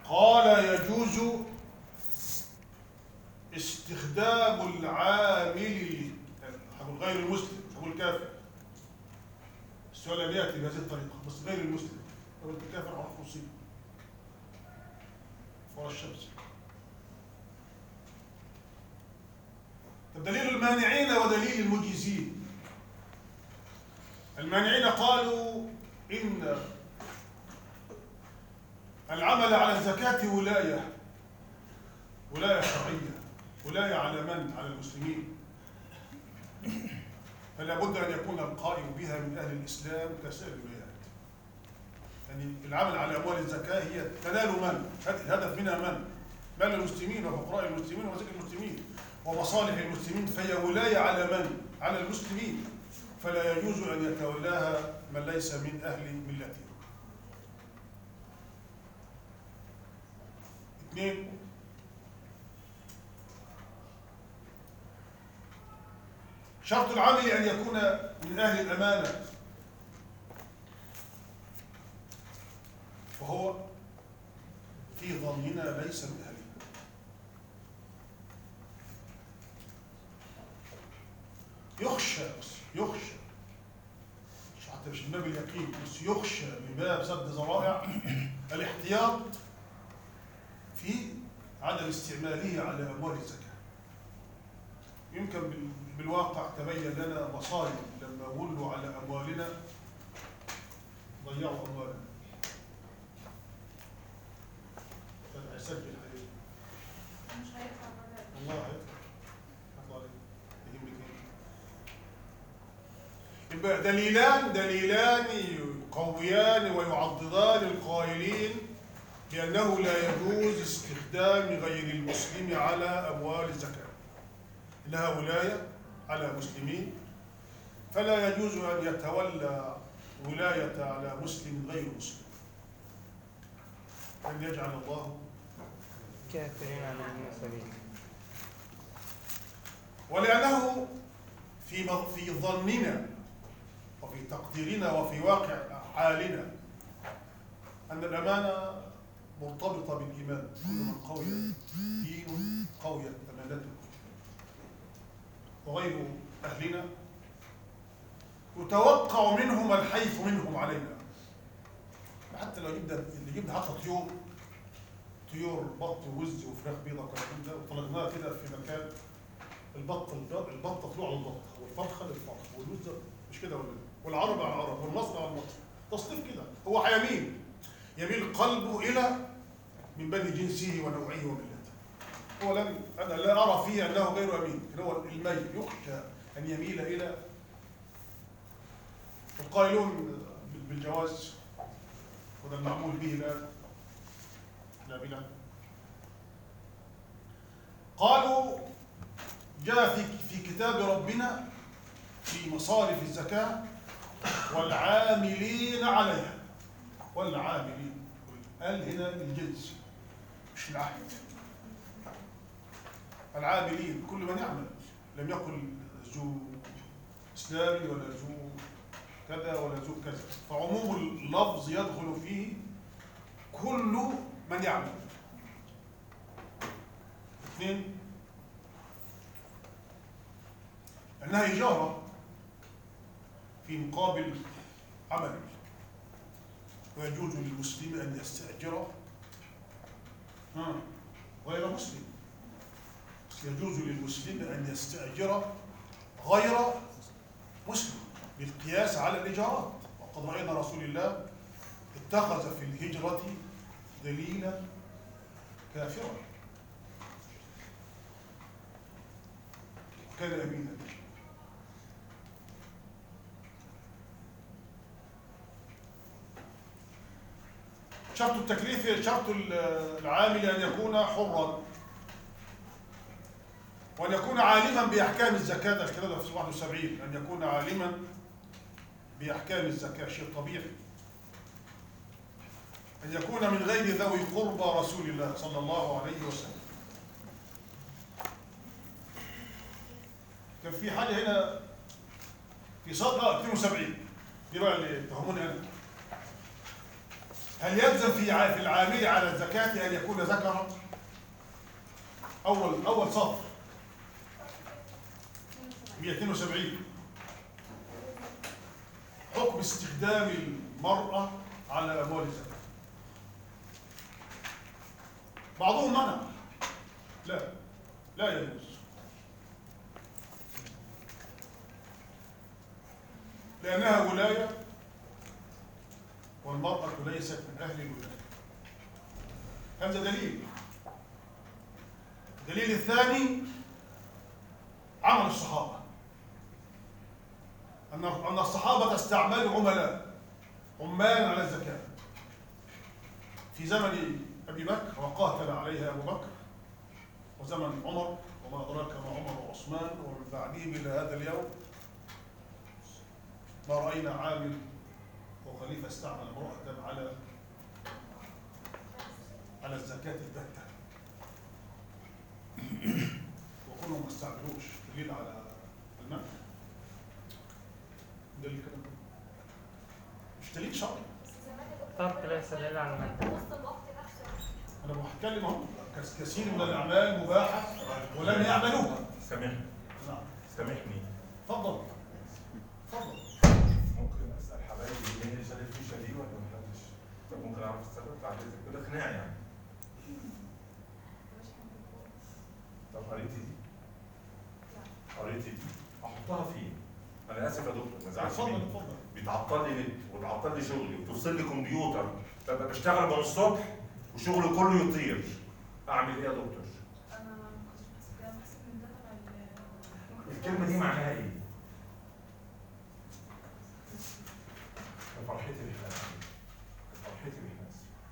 قال يجوز استخدام العامل هقول غير المسلم مش هقول كافر السؤال لم ياتي بهذه الطريقه بس غير المسلم لو انت كافر عرف مصيبه فوق الشمس طب دليل المانعين ودليل المجيزين المانعين قالوا ان العمل على الزكاه ولايه ولايه شرعيه ولايه على من على المسلمين فلا بد ان يكون القائم بها من اهل الاسلام كسائر الولايات يعني العمل على اموال الزكاه هي تنال من الهدف منها من مال المسلمين وفقراء المسلمين ومساكن المسلمين ومصالح المسلمين فهي ولايه على من على المسلمين فلا يجوز ان يتولاها من ليس من اهل ملتهم اثنين شرط العمل ان يكون من اهل الامانه وهو في ظننا ليس من اهلها يخشى بس يخشى مش حتى مش من باب اليقين بس يخشى من باب سد ذرائع الاحتياط في عدم استعماله على اموال الزكاه يمكن بال- بالواقع تبين لنا مصائب لما ولوا على اموالنا ضيعوا اموالنا فاسجل حقيقي مش هيطلع بره والله هيطلع هيطلع عليك يهمك ايه يبقى دليلان دليلان يقويان ويعضدان القائلين بأنه لا يجوز استخدام غير المسلم على أموال الزكاة إنها ولاية على مسلمين فلا يجوز أن يتولى ولاية على مسلم غير مسلم أن يجعل الله كافرين عن المرسلين ولأنه في م- في ظننا وفي تقديرنا وفي واقع حالنا أن الأمانة مرتبطة بالإيمان كل من قوي دين قويت أمانته وغير أهلنا يتوقع منهم الحيف منهم علينا حتى لو جبنا اللي جبنا حتى طيور طيور بط ووز وفراخ بيضاء وكلام ده وطلقناها كده في مكان البط الب- البطه طلوع على البطه والفرخه للفرخ والوز ده مش كده ولا إيه؟ والعرب على العرب والمصري على المصري تصنيف كده هو هيميل يميل قلبه الى من بني جنسه ونوعه وملته هو لم انا لا ارى فيه انه غير امين لكن هو الميل يخشى ان يميل الى القائلون بالجواز وده المعمول به الان لا بلا قالوا جاء في في كتاب ربنا في مصارف الزكاة والعاملين عليها والعاملين قال هنا الجنس مش العهد العاملين كل من يعمل لم يقل ذو اسلامي ولا ذو كذا ولا ذو كذا فعموم اللفظ يدخل فيه كل من يعمل اثنين انها اجاره في مقابل عمل ويجوز للمسلم ان يستاجر ها، غير مسلم يجوز للمسلم ان يستاجر غير مسلم بالقياس على الايجارات وقد راينا رسول الله اتخذ في الهجره دليلا كافرا كان امينا شرط التكليف شرط العامل ان يكون حرا وان يكون عالما باحكام الزكاه ده الكلام ده في 71 ان يكون عالما باحكام الزكاه شيء طبيعي ان يكون من غير ذوي قربى رسول الله صلى الله عليه وسلم كان في حاجه هنا في صدر 72 دي بقى اللي تهموني انا هل يلزم في ع- في العامل على الزكاة أن يكون ذكرا؟ أول أول سطر 172 حكم استخدام المرأة على أموال الزكاة بعضهم منع لا لا يجوز لأنها ولاية والمرأة ليست من أهل الولاية هذا دليل الدليل الثاني عمل الصحابة أن أن الصحابة استعملوا عملاء عمال على الزكاة في زمن أبي بكر وقاتل عليها أبو بكر وزمن عمر وما أدراك ما عمر وعثمان ومن بعدهم إلى هذا اليوم ما رأينا عامل وخليفة استعمل امرأة على على الزكاة البتة وكلهم ما استعملوش دليل على المنع دليل كده مش دليل شرعي ترك ليس دليل على المنع وسط الوقت نفسه انا بتكلم اهو كس- كثير من الاعمال مباحه ولم يعملوها سامحني نعم سامحني اتفضل اتفضل ممكن اسال حبايبي مين اللي شارك في شاليه ولا محدش؟ طب ممكن اعرف السبب بعد اذنك كده خناقه يعني طب قريتي دي؟ قريتي دي؟ احطها فين؟ انا اسف يا دكتور ما تزعلش اتفضل مني اتفضل بيتعطل لي نت وتعطل لي شغلي وتوصل لي كمبيوتر ببقى بشتغل من الصبح وشغلي كله يطير اعمل ايه يا دكتور؟ انا ما كنتش بحسب بحسب ان ده تبع ال- الكلمه دي معناها ايه؟ فرحتي بإحناس فرحتي بإحناس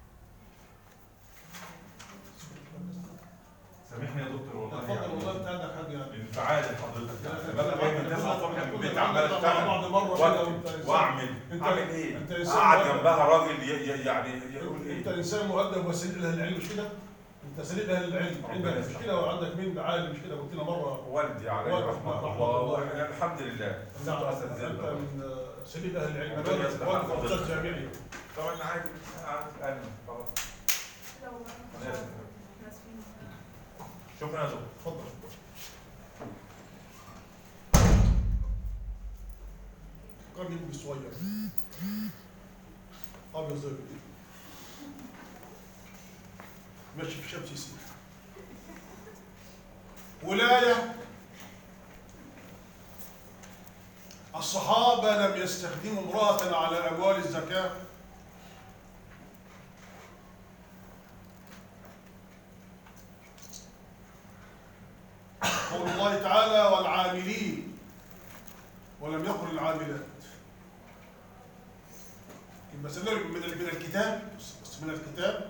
سامحني يا دكتور والله اتفضل والله انت عندك حاجه يعني انفعال حضرتك يعني ببقى جاي من 9 الصبح من البيت عمال مع اشتغل بعض مرة كده وانت واكتب إنسان- واعمل انت- اعمل ايه؟ انت إنسان قاعد مؤدب. جنبها راجل ي- ي- يعني يقول انت ايه؟ انسان مؤدب وسليم لاهل العلم مش كده؟ انت سليم لاهل العلم ربنا عندك مش يسلمك. كده وعندك مين عالم مش كده قلت لنا مره والدي عليه والدك رحمه رحمة الله الله. وإحنا الحمد لله نعم كنت انت اساتذه من آه، سليم اهل العلم ربنا انا يصلح واقف حضرتك. استاذ جامعي طبعا عادي عادي انا خلاص لو أنا آسف. ناس فين شكرا يا دكتور اتفضل فكرني ابني الصغير ابيض زي البيت ماشي في شمس يسير ولاية الصحابة لم يستخدموا امرأة على أموال الزكاة قول الله تعالى والعاملين ولم يقل العاملات يبقى سنة من ال- من الكتاب بس من الكتاب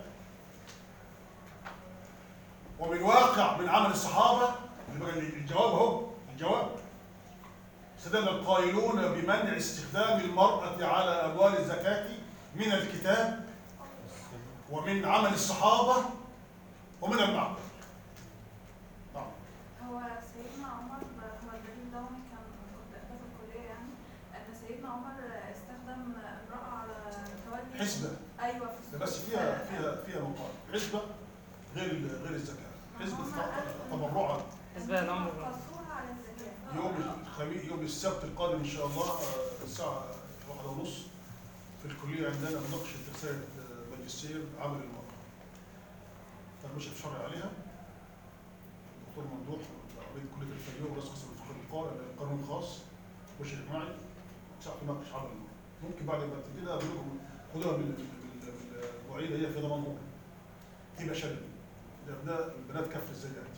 ومن واقع من عمل الصحابة يبقى الجواب اهو الجواب استدل القائلون بمنع استخدام المرأة على أموال الزكاة من الكتاب ومن عمل الصحابة ومن المعقول نعم هو سيدنا عمر هو الدليل ده كان كنت قاعدة في الكلية يعني ان سيدنا عمر استخدم امرأة على تولي حسبة ايوه ده بس فيها فيها فيها نقاط حسبة غير ال- غير الزكاة حسبة تبرعا حسبة الأمر قصوها على الزكاة يوم الخميس يوم السبت القادم ان شاء الله آه، الساعة واحدة ونص في الكلية عندنا مناقشة رسالة آه، ماجستير عمل المرأة فالمشرف الشرعي عليها الدكتور ممدوح رئيس كلية الفيوم ورئيس قسم الفقه القانون القانون الخاص مشرف معي ساعة تناقش عمل المرأة ممكن بعد ما تبتدي اقول لكم خدوها بال- بال- بال- بالمواعيد هي في ضمان تبقى شلل الابناء البنات كف الزيات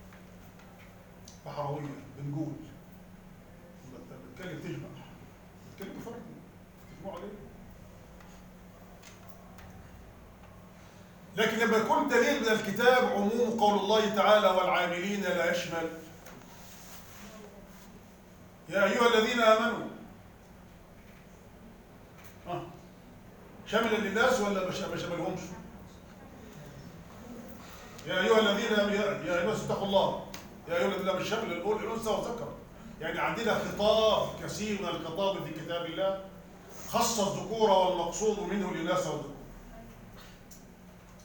بحروية بنقول بتكلم تجمع بتكلم فرق تجمعوا عليه لكن لما يكون دليل من الكتاب عموم قول الله تعالى والعاملين لا يشمل يا أيها الذين آمنوا آه. شمل للناس ولا مش- ما شملهمش يا أيها الذين آمنوا يا يا أيها الناس اتقوا الله يا أيها الذين آمنوا الشمل الأول الأنثى والذكر يعني عندنا خطاب كثير من الخطاب في كتاب الله خص الذكور والمقصود منه الإناث والذكور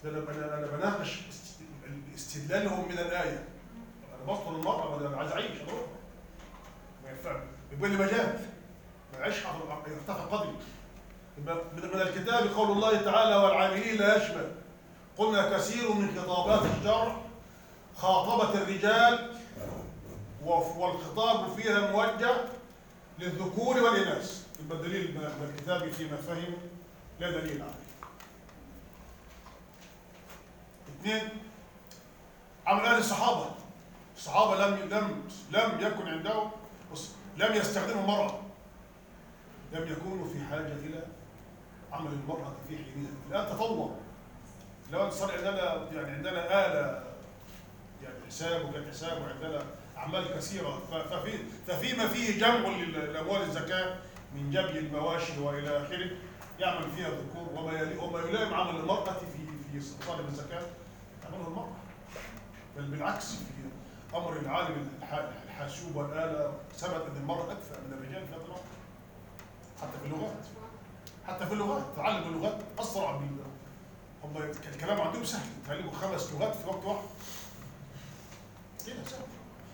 ده انا انا انا بناقش است- استدلالهم من الايه انا بطل المرأة انا عايز اعيش انا أخرج. ما ينفع يبقى لي مجال ما يعيش يرتفع قدري يبقى من من الكتاب قول الله تعالى والعاملين لا يشمل قلنا كثير من خطابات الشرع خاطبت الرجال وف- والخطاب فيها موجه للذكور والإناث يبقى الدليل من من الكتاب فيما فهم لا دليل عليه اثنين عمل أهل الصحابة الصحابة لم لم لم يكن عندهم بص، لم يستخدموا المرأة لم يكونوا في حاجة إلى عمل المرأة في حينها الآن تطور لو صار عندنا يعني عندنا آلة يعني حساب وكان حساب وعندنا أعمال كثيرة ف- ففي ففيما فيه جمع للأموال الزكاة من جبي المواشي وإلى آخره يعمل فيها الذكور وما يلي وما يلائم عمل المرأة في في طالب الزكاة تعمله المرأة بل بالعكس في أمر العالم الح- الحاسوب والآلة ثبت أن المرأة أكفأ من الرجال في هذا الأمر حتى في اللغات حتى في اللغات تعلم اللغات أسرع من هم الكلام عندهم سهل تعلموا خمس لغات في وقت واحد كده سهل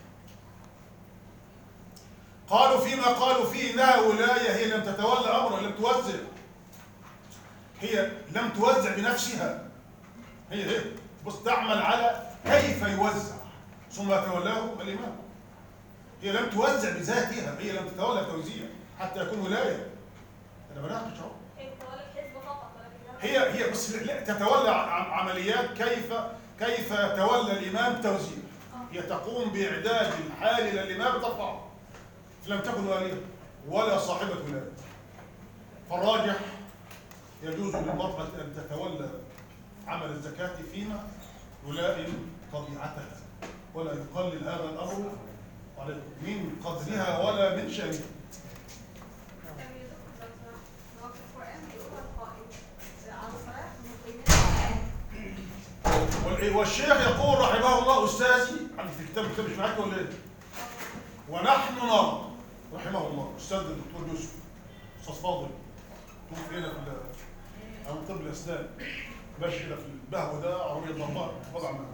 قالوا فيما قالوا فيه انها ولايه هي لم تتولى امرا لم توزع هي لم توزع بنفسها هي هي بص تعمل على كيف يوزع ثم يتولاه الامام هي لم توزع بذاتها هي لم تتولى التوزيع حتى يكون ولايه انا بناقش اهو هي بتولي الحزب فقط ولكنها هي هي بس لا تتولى عم- عمليات كيف كيف يتولى الامام توزيع هي تقوم باعداد الحال الى الامام ترفعه لم تكن واليه ولا صاحبه ولايه فالراجح يجوز للمراه ان تتولى عمل الزكاه فيما يلائم طبيعتها ولا يقلل هذا الامر عليكم من قدرها ولا من شانها طب يا دكتور لو سمحت، هو في القرآن بيقول القائل على الصلاة مقيمين وال- والشيخ يقول رحمه الله استاذي عندي في الكتاب الكتاب مش معاك ولا ايه؟ ونحن نرى رحمه الله استاذ الدكتور يوسف استاذ فاضل توفي هنا في ال- عن طب الاسنان ماشي كده في البهو ده عربيه ضربان وضع من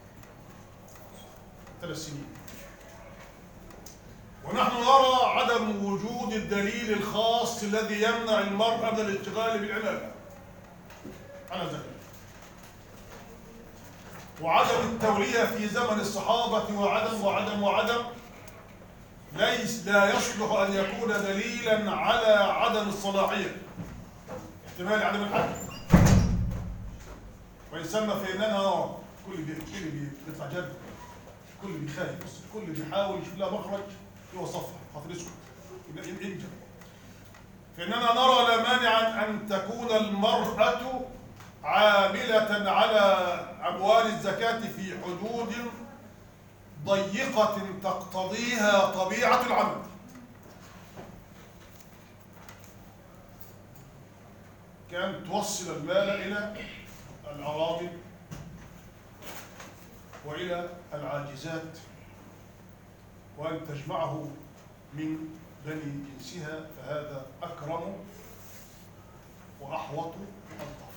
ثلاث سنين ونحن نرى عدم وجود الدليل الخاص الذي يمنع المرأة من الاشتغال بالعبادة على الزكاة وعدم التولية في زمن الصحابة وعدم وعدم وعدم ليس لا يصلح أن يكون دليلا على عدم الصلاحية احتمال عدم الحج وإن سمى فإننا كل بي كل بي بيطلع جد كل بيخاف بص كل بيحاول يشوف لها مخرج يوصفها خاطر يسكت يبقى ين- ينجح فإننا نرى لا مانع أن تكون المرأة عاملة على أموال الزكاة في حدود ضيقة تقتضيها طبيعة العمل كان توصل المال إلى العوامل وإلى العاجزات وأن تجمعه من بني جنسها فهذا أكرم وأحوط ألطف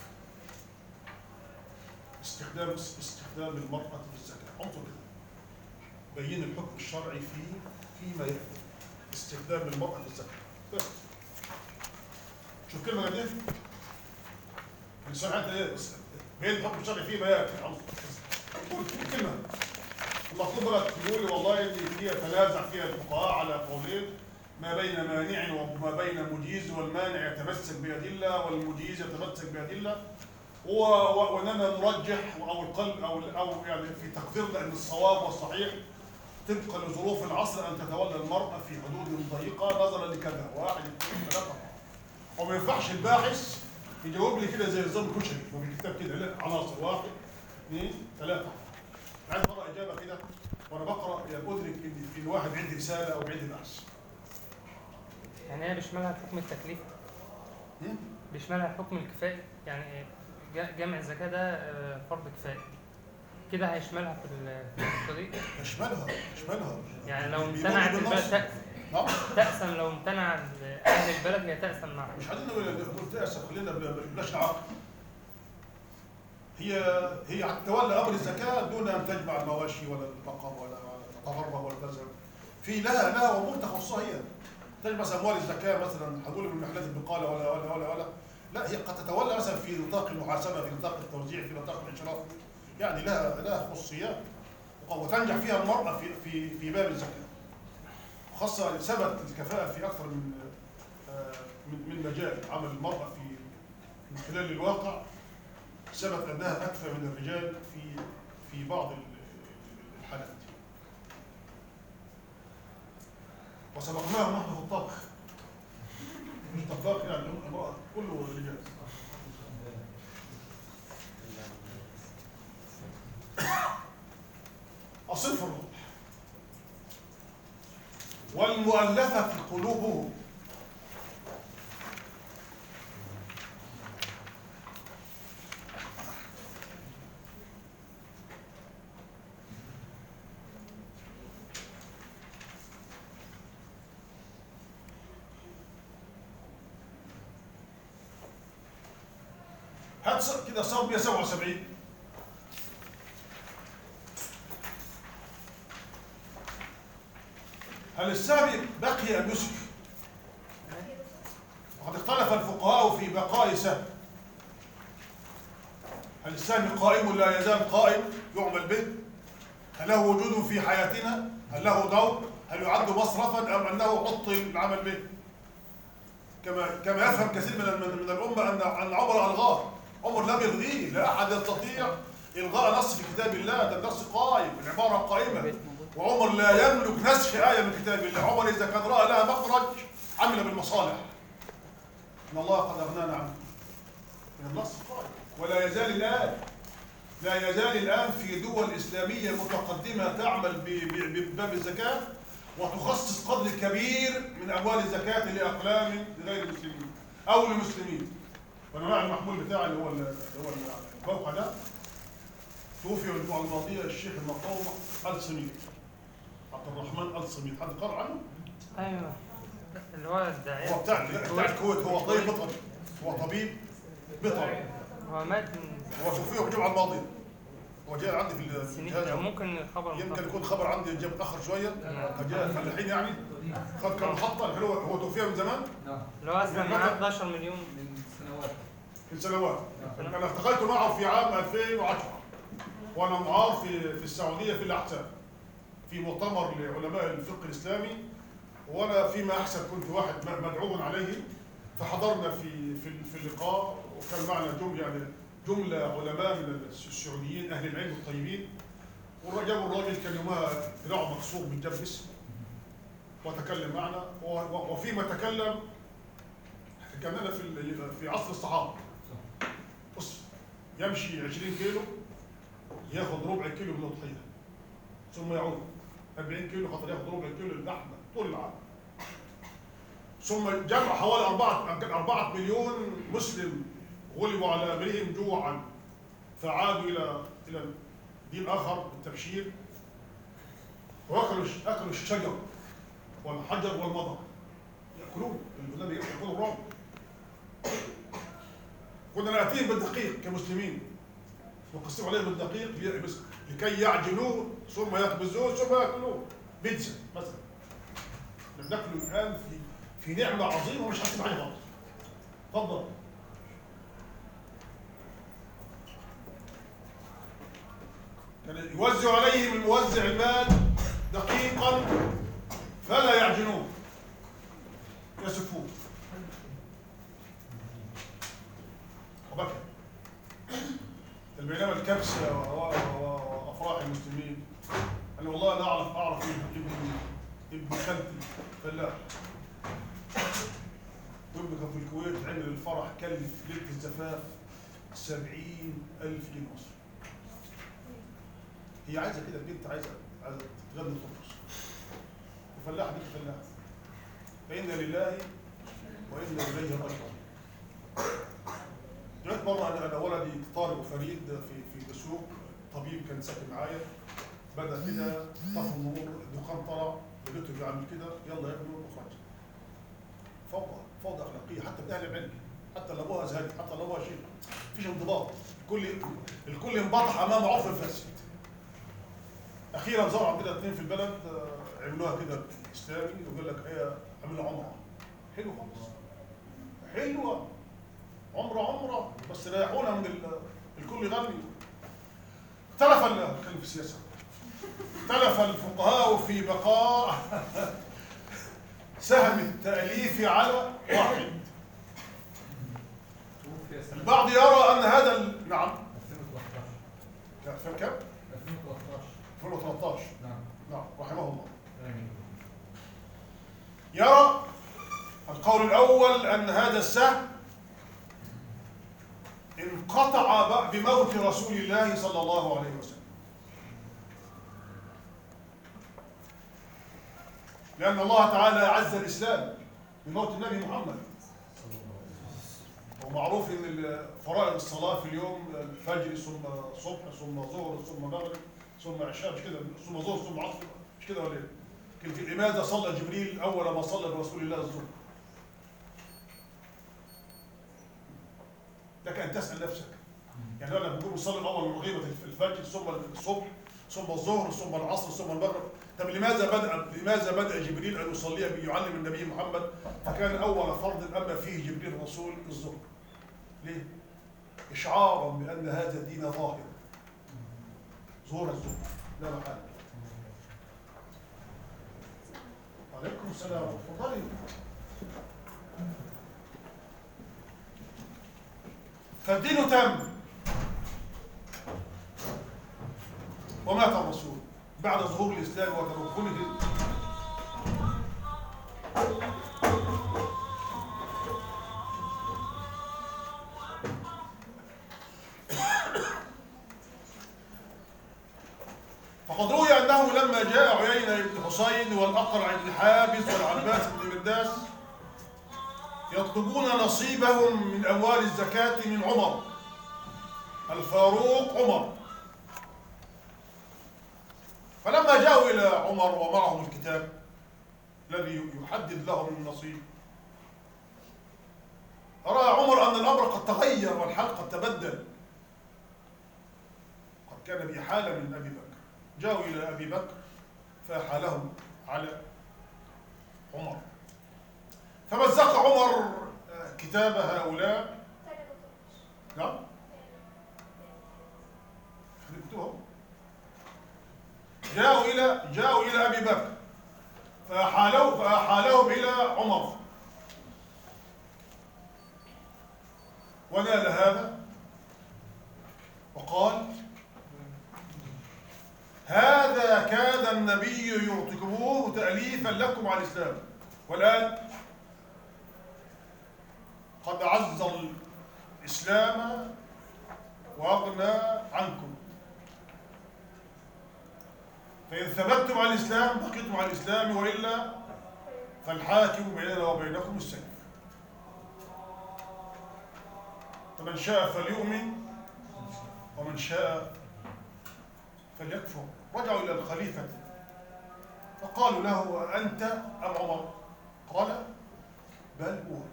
استخدام استخدام المرأة في الزكاة انظر كده بين الحكم الشرعي فيه فيما يأتي استخدام المرأة في الزكاة بس شوف كلمة قد ايه؟ الإنسان حتى ايه بين الحكم الشرعي فيما يأتي انظر قول كلمة المطلوب بقى تقول لي والله اللي هي تنازع فيها الفقهاء على قولين ما بين مانع وما بين مجيز والمانع يتمسك بأدلة والمجيز يتمسك بأدلة و- و- واننا نرجح او القلب او او يعني في تقديرنا ان الصواب والصحيح طبقا لظروف العصر ان تتولى المراه في حدود ضيقه نظرا لكذا واحد اثنين ثلاثه وما ينفعش الباحث يجاوب لي كده زي نظام الكشري هو بالكتاب كده لا عناصر واحد اثنين ثلاثه عايز اقرا اجابه كده وانا بقرا يعني ادرك ان في الواحد عندي رساله او عندي بحث يعني هي بيشملها حكم التكليف هم؟ بيشملها حكم الكفاية يعني ج- جمع الزكاة ده آه، فرض كفاية كده هيشملها في ال- في النقطة دي تشملها تشملها يعني لو بيقول امتنعت بالنص. البلد تأ- نعم تأسم لو امتنع أهل البلد هي تأسم معهم مش عايزين نقول نقول تأسف خلينا بلا- بلاش نعاقب هي هي تتولى امر الزكاه دون ان تجمع المواشي ولا البقر ولا تتغرب ولا تزرع في لها لها امور تخصها هي تجمع مثلا اموال الزكاه مثلا هقول من محلات البقاله ولا ولا ولا ولا لا هي قد تتولى مثلا في نطاق المحاسبه في نطاق التوزيع في نطاق الاشراف يعني لها لها خصوصيات وتنجح فيها المراه في في في باب الزكاه خاصه ثبت الكفاءه في اكثر من آه، من من مجال عمل المراه في من خلال الواقع ثبت انها اكثر من الرجال في في بعض ال- الحالات وسبقناهم نحن في الطبخ مش طباخ يعني امرأة كله رجال أصف الروح والمؤلفة قلوبهم هات ص- كده صار 177 هل السابق بقي أم يسك؟ وقد اختلف الفقهاء في بقاء سهم هل السهم قائم لا يزال قائم يعمل به؟ هل له وجود في حياتنا؟ هل له دور؟ هل يعد مصرفا أم أنه عطل العمل به؟ كما كما يفهم كثير من من, من الامه ان ان عمر الغاه عمر لم يلغيه لا احد يستطيع الغاء نص في كتاب الله ده النص قائم العباره قائمه وعمر لا يملك نسخ ايه من كتاب الله عمر اذا كان راى لها مخرج عمل بالمصالح ان الله قد اغنانا عنه من النص قائم ولا يزال الان لا يزال الان في دول اسلاميه متقدمه تعمل ب- ب- بباب الزكاه وتخصص قدر كبير من اموال الزكاه لاقلام لغير المسلمين او للمسلمين وانا مع المحمول بتاعي اللي هو اللي هو الموقع ده توفي الاسبوع الماضي الشيخ المقوم ال سمير عبد الرحمن ال سمير حد قرأ عنه؟ ايوه اللي هو الداعية هو بتاع بتاع الكويت هو طبيب بيطري هو طبيب بيطري هو مات من هو توفي الجمعه الماضيه هو جاي عندي في سنين الجهاز ممكن الخبر يمكن متأخر. يكون خبر عندي جاء متاخر شويه قد جاء الفلاحين يعني خد كم محطه لكن هو هو توفي من زمان نعم اللي هو اصلا معاه 11 مليون من سنوات من سنوات انا التقيت معه في عام 2010 وانا معار في في السعوديه في الاحساء في مؤتمر لعلماء الفقه الاسلامي وانا فيما احسب كنت واحد م- مدعو عليه فحضرنا في في في اللقاء وكان معنا جمله يعني جمله علماء من السعوديين اهل العلم الطيبين والرجل الراجل كان يومها دراعه مكسور من جنب جسمه وتكلم معنا و- و- وفيما تكلم كان انا في ال- في عصر الصحابه بص يمشي 20 كيلو ياخد ربع كيلو من الاضحيه ثم يعود 40 كيلو خاطر ياخد ربع كيلو اللحمه طول العام ثم جمع حوالي أربعة أربعة مليون مسلم غلبوا على أمرهم جوعا فعادوا إلى إلى دين آخر التبشير وأكلوا الش- أكلوا الشجر والحجر والمضر يأكلون النبي يأكلون الرعب كنا نأتيهم بالدقيق كمسلمين نقسم عليهم بالدقيق لي- بس لكي يعجنوه ثم يخبزوه ثم يأكلوه بيتزا مثلا احنا بناكله الآن في في نعمة عظيمة ومش حاسين بحاجة خالص اتفضل كان يوزع عليهم الموزع المال دقيقا فلا يعجنوه يسفوه وبكى بينما الكبسة و- و- و- وأفراح المسلمين أنا والله لا أعرف أعرف ابن ابن ابن خالتي فلاح وابنه كان في الكويت عمل الفرح كلف ليلة الزفاف سبعين ألف جنيه مصري هي عايزة كده البنت عايزة عايزة تغني ترقص وفلاح بنت فلاح فإنا لله وإنا إليه راجعون جت مرة أنا أنا ولدي طارق وفريد في في دسوق طبيب كان ساكن معايا بدأ كده طفى النور الدخان طلع لقيته بيعمل كده يلا يا ابني اخرج فوضى فوضى أخلاقية حتى من أهل العلم حتى لو أبوها زهري حتى لو أبوها شيخ مفيش انضباط الكل الكل انبطح امام عرف فاسد اخيرا ظهر عندنا اثنين في البلد آه، عملوها كده اسلامي ويقول لك هي عملوا عمره حلو خالص حلوه عمره عمره بس ريحونا من ال- الكل يغني اختلف ال- نتكلم في السياسه اختلف الفقهاء في بقاء سهم التأليف على واحد توفي سنة البعض يرى أن هذا ال- نعم 2013 كان في كام؟ 2013 2013 نعم نعم رحمه الله آمين. يرى القول الأول أن هذا السهم انقطع ب- بموت رسول الله صلى الله عليه وسلم لأن الله تعالى أعز الإسلام بموت النبي محمد ومعروف ان ال- فرائض الصلاه في اليوم الفجر ثم صبح ثم ظهر ثم مغرب ثم عشاء مش كده ثم ظهر ثم عصر مش كده ولا ايه؟ كنت لماذا صلى جبريل اول ما صلى برسول الله الظهر؟ لك ان تسال نفسك يعني لما بنقول نصلي الاول الرغيبه في الفجر ثم الصبح ثم الظهر ثم العصر ثم المغرب طب لماذا بدا لماذا بدا جبريل ان يصلي يعلم النبي محمد فكان اول فرض اما فيه جبريل رسول الظهر ليه؟ إشعارا بأن هذا الدين ظاهر ظهور الظهر لا محل عليكم السلام تفضلي فالدين تم ومات الرسول بعد ظهور الإسلام وتمكنه فقد روي انه لما جاء عيينه بن حسين والاقرع بن حابس والعباس بن مرداس يطلبون نصيبهم من اموال الزكاه من عمر الفاروق عمر فلما جاءوا الى عمر ومعهم الكتاب الذي يحدد لهم النصيب راى عمر ان الامر قد تغير والحال قد تبدل قد كان بإحالة من أبي بكر جاءوا إلى أبي بكر فأحالهم على عمر فمزق عمر آه، كتاب هؤلاء نعم خلي كتبهم جاءوا إلى جاءوا إلى أبي بكر فأحالوا فأحالهم إلى عمر ونال هذا وقال هذا كاد النبي يعتكموه تأليفا لكم على الإسلام والآن قد عز الإسلام وأغنى عنكم فإن ثبتتم على الإسلام بقيتم على الإسلام وإلا فالحاكم بيننا وبينكم السيف فمن شاء فليؤمن ومن شاء فليكفر رجعوا إلى الخليفة فقالوا له أنت أم عمر قال بل هو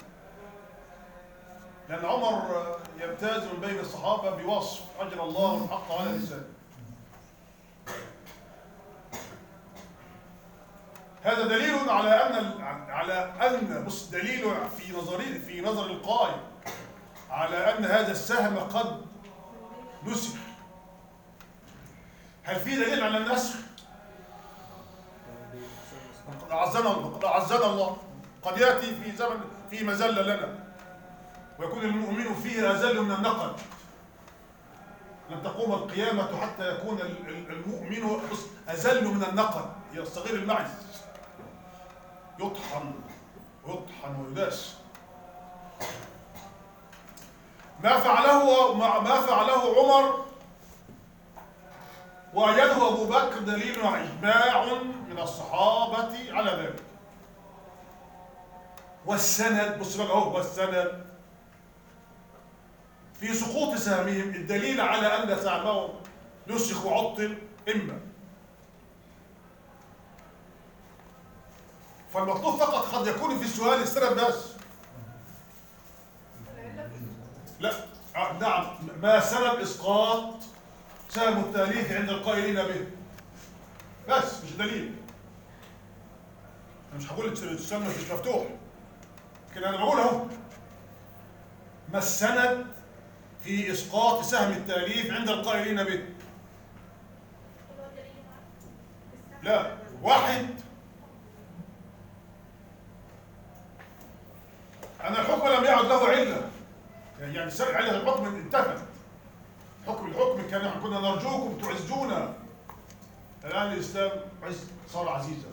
لأن عمر يمتاز من بين الصحابة بوصف أجر الله الحق على لسانه هذا دليل على أن على أن بص دليل في نظري في نظر القائل على أن هذا السهم قد نسخ هل في دليل على النسخ؟ قد أعزنا الله قد أعزنا الله قد يأتي في زمن في مزلة لنا ويكون المؤمن فيه أزل من النقل لن تقوم القيامة حتى يكون ال- ال- المؤمن أزل من النقل يصغير المعز يطحن ويطحن ويداس ما فعله ما ما فعله عمر وأيده أبو بكر دليل إجماع من الصحابة على ذلك والسند بص بقى اهو والسند في سقوط سهمهم الدليل على أن سهمهم نسخ وعطل إما فالمطلوب فقط قد يكون في السؤال السند بس لا آه نعم ما سبب اسقاط سهم التاليف عند القائلين به بس مش دليل انا مش هقول السهم مش مفتوح لكن انا بقول اهو ما السند في اسقاط سهم التاليف عند القائلين به اللي هو الدليل معاك. لا واحد أن الحكم لم يعد له علة يعني سرق علة الحكم انتهت حكم الحكم كان كنا نرجوكم تعزونا الآن الإسلام عز صار عزيزا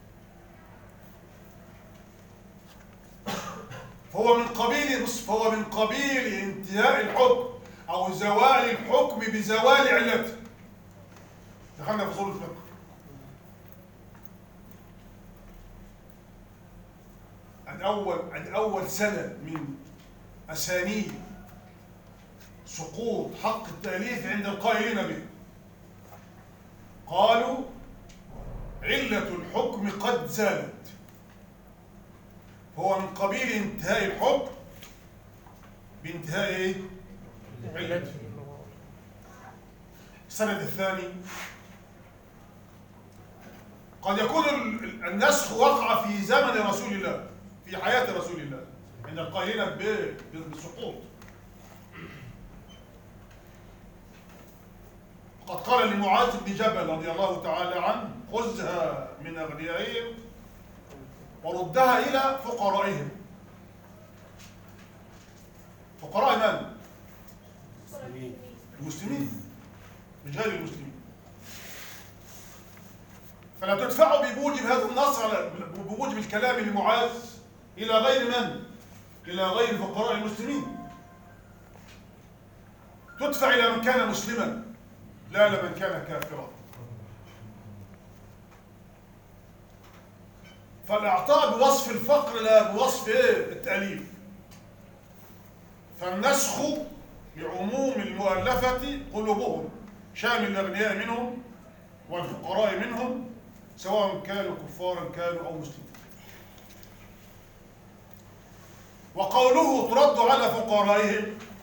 فهو من قبيل بص فهو من قبيل انتهاء الحكم أو زوال الحكم بزوال علته دخلنا في اصول الفقه عن أول عن أول سنة من أسانيد سقوط حق التأليف عند القائلين به قالوا علة الحكم قد زالت هو من قبيل انتهاء الحكم بانتهاء ايه؟ علته السند الثاني قد يكون ال- ال- النسخ وقع في زمن رسول الله في حياة رسول الله عند القائلين ب- بالسقوط وقد قال لمعاذ بن جبل رضي الله تعالى عنه خذها من أغنيائهم وردها إلى فقرائهم فقراء من؟ المسلمين. المسلمين مش غير المسلمين فلا تدفعوا بموجب هذا النص على بموجب الكلام لمعاذ الى غير من؟ الى غير فقراء المسلمين تدفع الى من كان مسلما لا لمن كان كافرا فالاعطاء بوصف الفقر لا بوصف ايه التاليف فالنسخ لعموم المؤلفة قلوبهم شامل الأغنياء منهم والفقراء منهم سواء كانوا كفارا كانوا أو مسلمين وقوله ترد على فقرائهم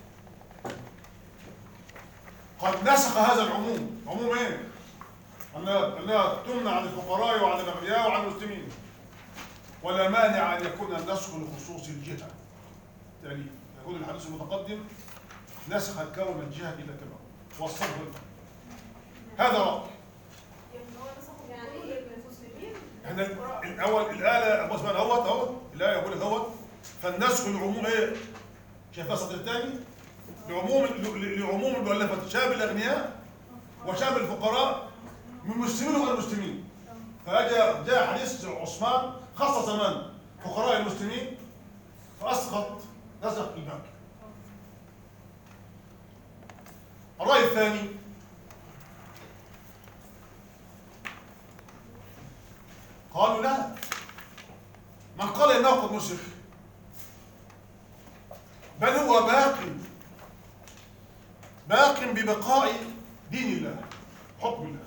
قد نسخ هذا العموم عموم ايه؟ أنها أنها تمنع عن الفقراء وعن الأغنياء وعن المسلمين ولا مانع أن يكون النسخ لخصوص الجهة تأليف يقول الحديث المتقدم نسخ كون الجهة إلى كما وصله الفقه هذا رأي يعني هو نسخوا يعني ايه المسلمين احنا الاول الاله ابو اسماء اهوت اهوت الايه يقول اهوت فالنسخ لعموم ايه شايفها السطر الثاني لعموم لعموم المؤلفه شامل الاغنياء وشامل الفقراء من المسلمين وغير المسلمين فجاء جاء حديث عثمان خصص من فقراء المسلمين فاسقط نسخ الباقي الراي الثاني قالوا لا من قال انه قد نسخ بل هو باق باق ببقاء دين الله حكم الله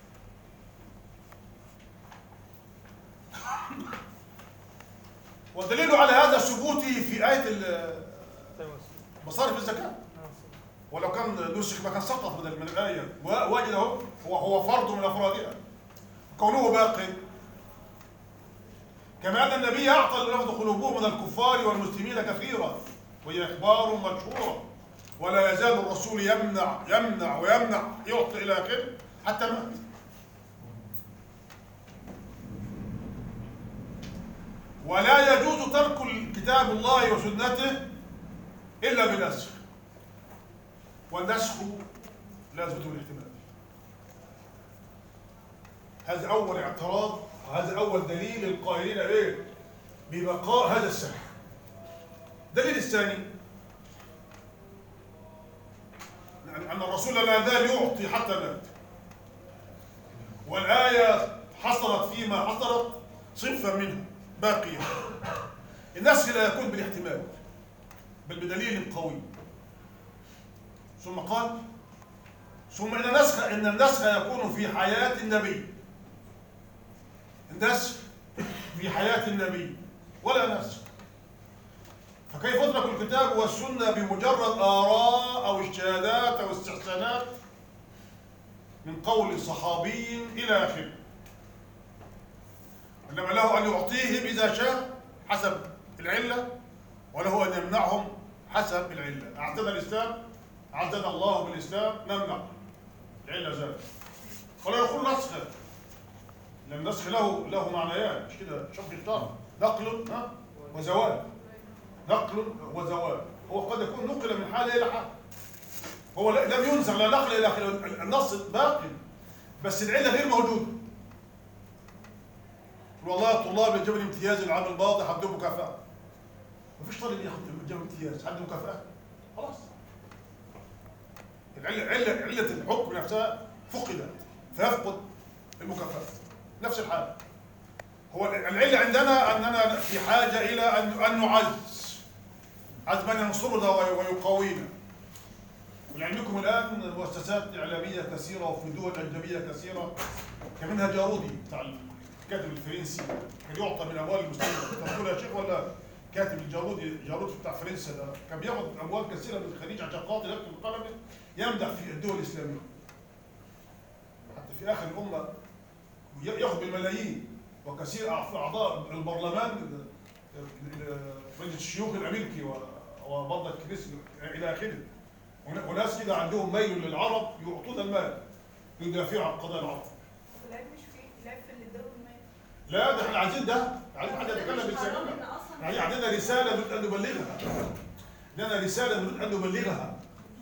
والدليل على هذا ثبوته في آية ال- مصارف الزكاة ولو كان نسخ ما كان سقط من من الآية وجد اهو هو هو فرد من أفرادها كونه باق كما أن النبي أعطى لرفض قلوبهم من الكفار والمسلمين كثيرا وهي إخبار مشهورة ولا يزال الرسول يمنع يمنع ويمنع يعطي إلى آخره حتى مات ولا يجوز ترك كتاب الله وسنته إلا بنسخ والنسخ لا يثبت بالاحتمال هذا أول اعتراض وهذا أول دليل للقائلين إيه؟ ببقاء هذا السحر الدليل الثاني أن أن الرسول لا زال يعطي حتى مات والآية حصلت فيما حصلت صنفا منه باقية النسخ لا يكون بالاحتمال بل بدليل قوي ثم قال ثم ان النسخ ان النسخ يكون في حياه النبي النسخ في حياه النبي ولا نسخ فكيف يترك الكتاب والسنة بمجرد آراء أو اجتهادات أو استحسانات من قول صحابي إلى آخره إنما له أن يعطيهم إذا شاء حسب العلة وله أن يمنعهم حسب العلة أعدنا الإسلام أعدنا الله بالإسلام نمنع العلة ذلك ولا يقول نسخ لأن النسخ له له معنيان مش كده شرط يختار نقل ها وزوال نقل وزوال هو قد يكون نقل من حالة إلى حالة هو لا- لم ينزع لا نقل إلى آخره النص باقي بس العلة غير موجودة والله الطلاب اللي جابوا امتياز العام الماضي حدوا مكافأة مفيش طالب ياخد جاب امتياز عنده مكافأة خلاص العلة علة علة الحكم نفسها فقدت فيفقد المكافأة نفس الحال هو العلة عندنا أننا في حاجة إلى أن أن نعز عز من ينصرنا وي- ويقوينا ولعلمكم الآن مؤسسات إعلامية كثيرة وفي دول أجنبية كثيرة كمنها جارودي بتاع الكاتب الفرنسي كان يعطى من أموال المسلمين تقول يا شيخ ولا كاتب الجارودي جارودي بتاع فرنسا ده كان بياخد أموال كثيرة من الخليج عشان خاطر يكتب قلمه يمدح في الدول الإسلامية حتى في آخر الأمة ي- ياخد بالملايين وكثير أعضاء أعضاء البرلمان ال- ال- مجلس الشيوخ الأمريكي و- وبرضه الكنيسة إلى آخره ون- وناس كده عندهم ميل للعرب يعطون المال يدافعوا عن قضايا العرب العيب مش فيه العيب في اللي اداله المال لا ده احنا عايزين ده عايزين حد يتكلم مش بلساننا حرام إن أصلاً يعني عندنا رسالة نريد أن نبلغها عندنا رسالة نريد أن نبلغها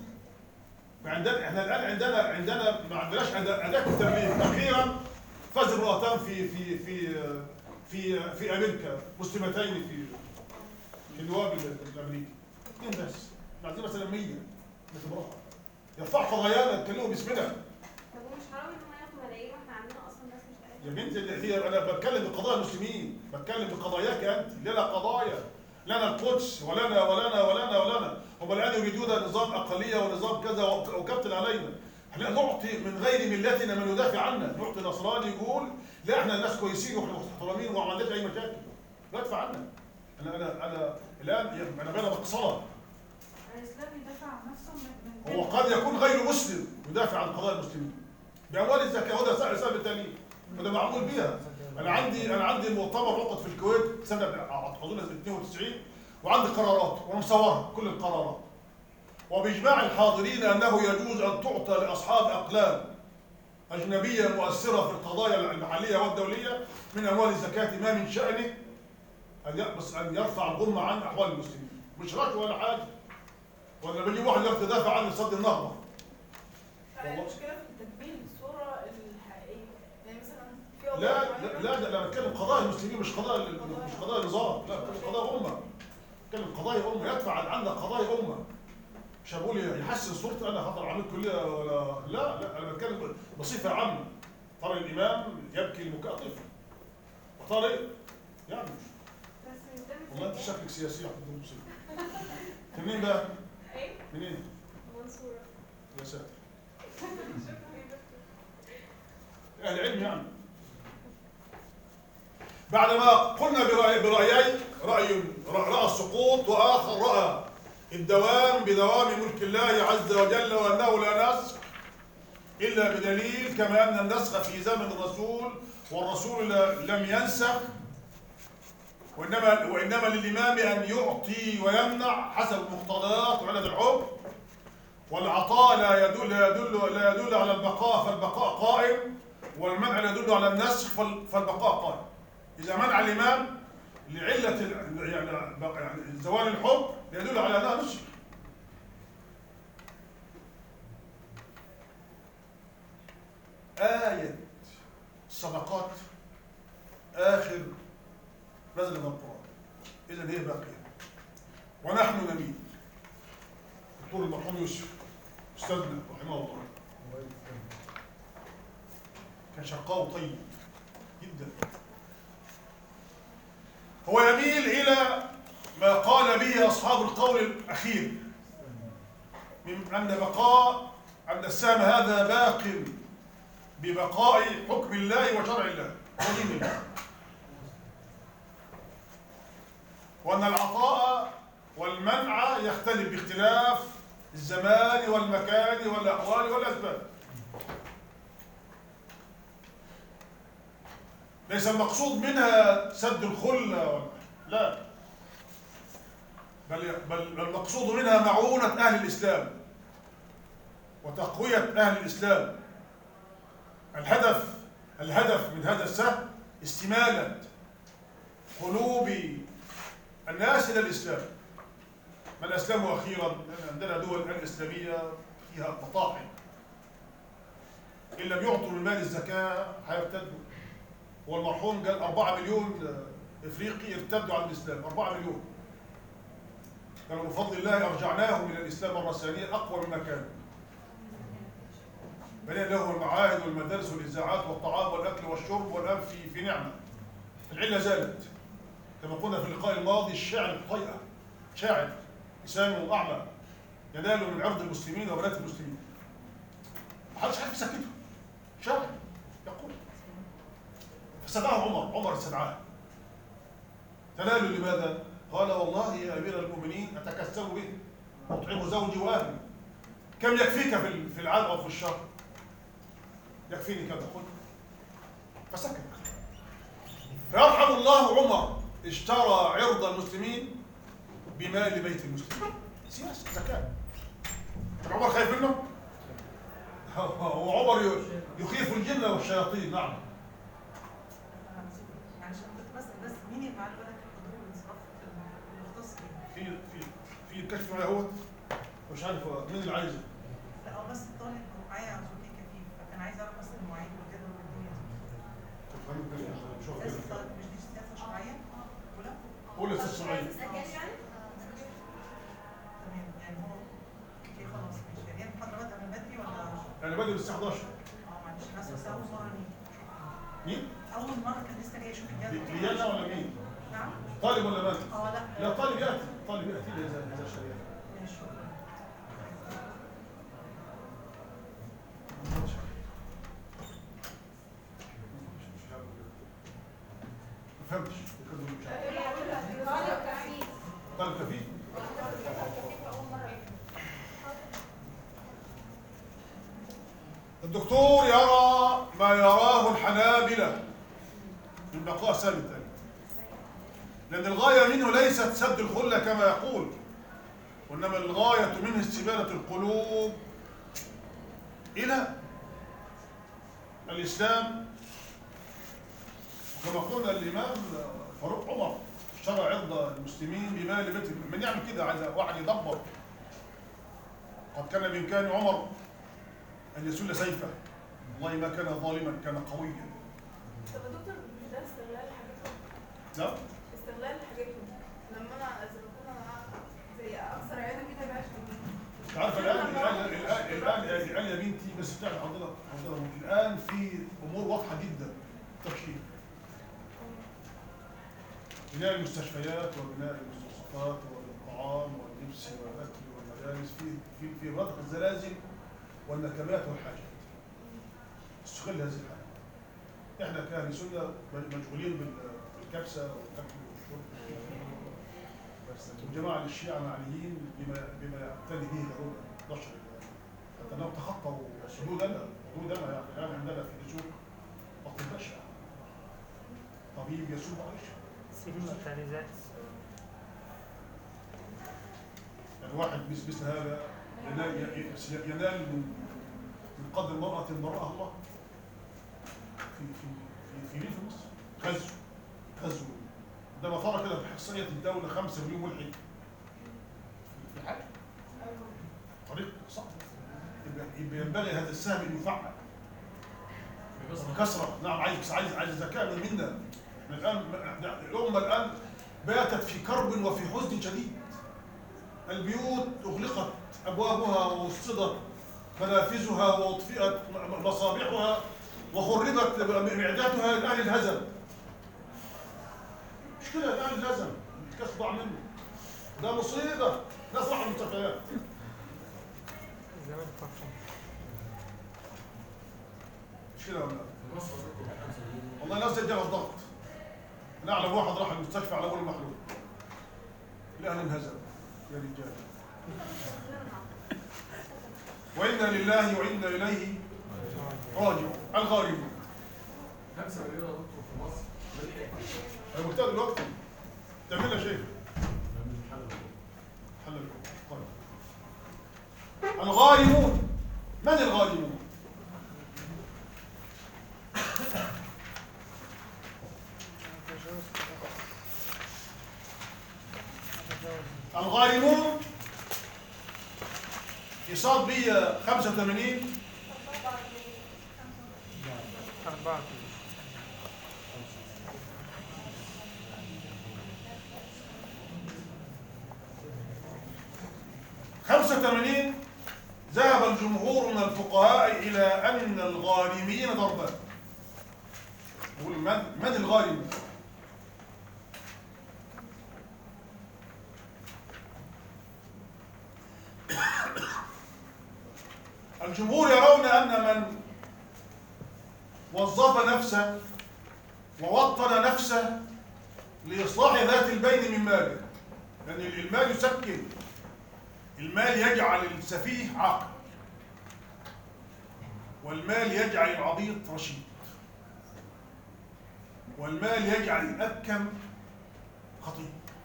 عندنا احنا الآن عندنا عندنا ما عندناش أداة أداة التبليغ أخيرا فاز امرأتان في في في في في أمريكا مسلمتين في في النواب الأمريكي اثنين بس احنا عايزين مثلا 100 مثل امرأة يرفعوا قضايانا يتكلموا باسمنا طب ومش حرام ان هم ياخدوا ملايين واحنا عندنا اصلا ناس مش لاقيه يا بنتي هي انا بتكلم بقضايا المسلمين بتكلم بقضاياك انت لنا قضايا لنا القدس ولنا ولنا ولنا ولنا هم الان يريدون نظام اقليه ونظام كذا وك- وكبت علينا احنا نعطي من غير ملتنا من يدافع عنا نعطي نصراني يقول لا احنا الناس كويسين واحنا محترمين وما عندناش اي مشاكل لا ادفع عنا انا انا انا الان انا بين مقصره الإسلام يدافع عن نفسه من من هو قد يكون غير مسلم يدافع عن قضايا المسلمين باموال الزكاه وده سعر سبب التاني وده معمول بيها انا عندي انا عندي مؤتمر عقد في الكويت سنه اظن 92 وعندي قرارات وانا مصورها كل القرارات وباجماع الحاضرين انه يجوز ان تعطى لاصحاب اقلام اجنبيه مؤثره في القضايا المحليه والدوليه من اموال الزكاه ما من شانه ان ي- بس ان يرفع الغمه عن احوال المسلمين مش رشوه ولا حاجه ولا بيجي واحد يقف يدافع عن صد النهضه هي والله. المشكلة في تكميل الصورة الحقيقية يعني مثلا في قضايا لا معينة- لا لا ده انا بتكلم قضايا المسلمين مش قضايا مش قضايا نظام لا بتكلم قضايا امه بتكلم قضايا امه يدفع عن عندك قضايا امه مش هقول يحسن صورتي انا خطر عميد كليه ولا لا لا انا بتكلم بصفه عامه ترى الامام يبكي المكاء طفل وطارق يعني بس قدام والله انت الزكاة شكلك سياسي يا عبد المصيب منين بقى؟ ايه منين؟ منصورة يا ساتر اهل العلم يعني بعدما قلنا برأي برأيين رأي رأى السقوط وآخر رأى الدوام بدوام ملك الله عز وجل وأنه لا نسخ إلا بدليل كما أن النسخ في زمن الرسول والرسول ل- لم ينسخ وإنما وإنما للإمام أن يعطي ويمنع حسب مقتضيات وعلة الحكم والعطاء لا يدل لا يدل لا يدل على البقاء فالبقاء قائم والمنع لا يدل على النسخ فال- فالبقاء قائم اذا منع الامام لعله ال- يعني بق- يعني زوال الحكم يدل على انها نسخ آية الصدقات آخر نزل من القرآن إذا هي باقية ونحن نميل الدكتور المرحوم يوسف استاذنا رحمه الله كان شقاء طيب جدا هو يميل الى ما قال به اصحاب القول الاخير من ان بقاء ان السهم هذا باق ببقاء حكم الله وشرع الله ودين الله وان العطاء تختلف باختلاف الزمان والمكان والأحوال والأسباب ليس المقصود منها سد الخلة ولا- لا بل بل بل المقصود منها معونة أهل الإسلام وتقوية أهل الإسلام الهدف الهدف من هذا السهم استمالة قلوب الناس إلى الإسلام ما الإسلام أخيرا لأن عندنا دول الآن إسلامية فيها مطاحن إن لم يعطوا من مال الزكاة هيرتدوا هو المرحوم قال 4 مليون إفريقي ارتدوا عن الإسلام 4 مليون قالوا بفضل الله أرجعناهم إلى الإسلام مرة ثانية أقوى مما كانوا بنينا لهم المعاهد والمدارس والإذاعات والطعام والأكل والشرب والآن في في نعمة العلة زالت كما قلنا في اللقاء الماضي الشاعر الطيئة شاعر لسانه أعمى ينال من عرض المسلمين وبنات المسلمين محدش عارف يسكته شاعر يقول فسمعه عمر عمر استدعاه تنالوا لماذا؟ قال والله يا أمير المؤمنين أتكسر به أطعم زوجي وأهلي كم يكفيك في ال- في العام أو في الشهر؟ يكفيني كذا خذ فسكت فيرحم الله عمر اشترى عرض المسلمين بمال بيت المسلمين سياسة زكاة كان عمر خايف منه؟ هو عمر ي- يخيف الجن والشياطين نعم معلش انا كنت بسال بس مين يفعل بالك الحضور والانصراف المختص بيه؟ في في في الكشف معايا هو مش عارف هو مين اللي عايزه لا هو بس الطالب معايا عزوكي كفيف فكان عايز اعرف بس المواعيد والجدول والدنيا دي شوف سياسه كده الطالب مش دي سياسه شرعيه؟ ولا؟ قول يا استاذ سعيد سجل يعني؟ تمام يعني هو اوكي خلاص ماشي يعني هي المحاضره بدأ من بدري ولا انا بادئ الساعه 11 اه معلش انا اسف بس اول مره ليه؟ مين؟ اول مره كان لسه جاي اشوف الجدول ليانا ولا مين؟ نعم؟ طالب ولا مات؟ اه لا لا طالب ياتي طالب ياتي اذا اذا شريان ماشي شكرا ما فهمتش مش عارف. طالب كفيف طالب كفيف الدكتور يرى ما يراه الحنابلة من بقاء ثابت ذلك لأن الغاية منه ليست سد الخلة كما يقول وإنما الغاية منه استبانة القلوب إلى الإسلام وكما قلنا الإمام فاروق عمر اشترى عرض المسلمين بمال بيت من يعمل كده عايز واحد يدبر قد كان بإمكان عمر أن يسل سيفه والله ما كان ظالما كان قويا طب يا دكتور ده استغلال حاجتهم لا استغلال حاجتهم لما انا اذا كنا معاه زي اكثر عينه كده يبقى انت عارف الان الان الان الان الان يا بنتي بس بتاعت عندنا عندنا الان في امور واضحه جدا ترشيد بناء المستشفيات وبناء المستوصفات والطعام واللبس والاكل والمدارس في في في مناطق الزلازل والنكبات والحاجات استغل هذه الحاجه احنا كاهل سنه مشغولين بال- بالكبسه والاكل والشرب والجماعه الشيعه معنيين بما بما يعتني به غيرنا نشر حتى انهم تخطوا حدودنا حدودنا يعني الان عندنا في السوق اطباء شيعه طبيب يسوق عيشه سليم التعريزات يعني واحد مثل مثل هذا ينال, ينال من من قدر المرأة برأها الله في في في في ريف مصر غزو غزو عندما ترى كده بإحصائية الدولة 5 مليون ملحد في حاجة طريق صعب يبقى يبقى ينبغي هذا السهم ان يفعل بكثرة نعم عايز عايز عايز ذكاء من منا احنا الآن إحنا الأمة الآن باتت في كرب وفي حزن شديد البيوت أغلقت أبوابها ووصدت منافذها وأطفئت مصابيحها وخربت معداتها لأهل الهزم مشكلة لأهل الهزم الكاس ضاع منه ده مصيبة ناس راحوا المستشفيات الزمالك فرحان مشكلة ولا لا؟ والله ناس جالها الضغط انا اعلم واحد راح المستشفى على اول محلول الاهل انهزم يا رجال وإنا لله وإنا إليه راجعون الغارمون خمسة مليون يا دكتور في مصر أنا قلتها دلوقتي تعملها شيء حل طيب الغارمون من الغارمون؟ الغارمون في صاد 185 أربعة خمسة وثمانين ذهب الجمهور من الفقهاء إلى أن الغارمين ضربان يقول من, من الغارم؟ الجمهور يرون أن من وظف نفسه ووطن نفسه لإصلاح ذات البين من ماله لأن المال يسكن المال يجعل السفيه عاقل والمال يجعل العبيط رشيد والمال يجعل الأبكم خطيب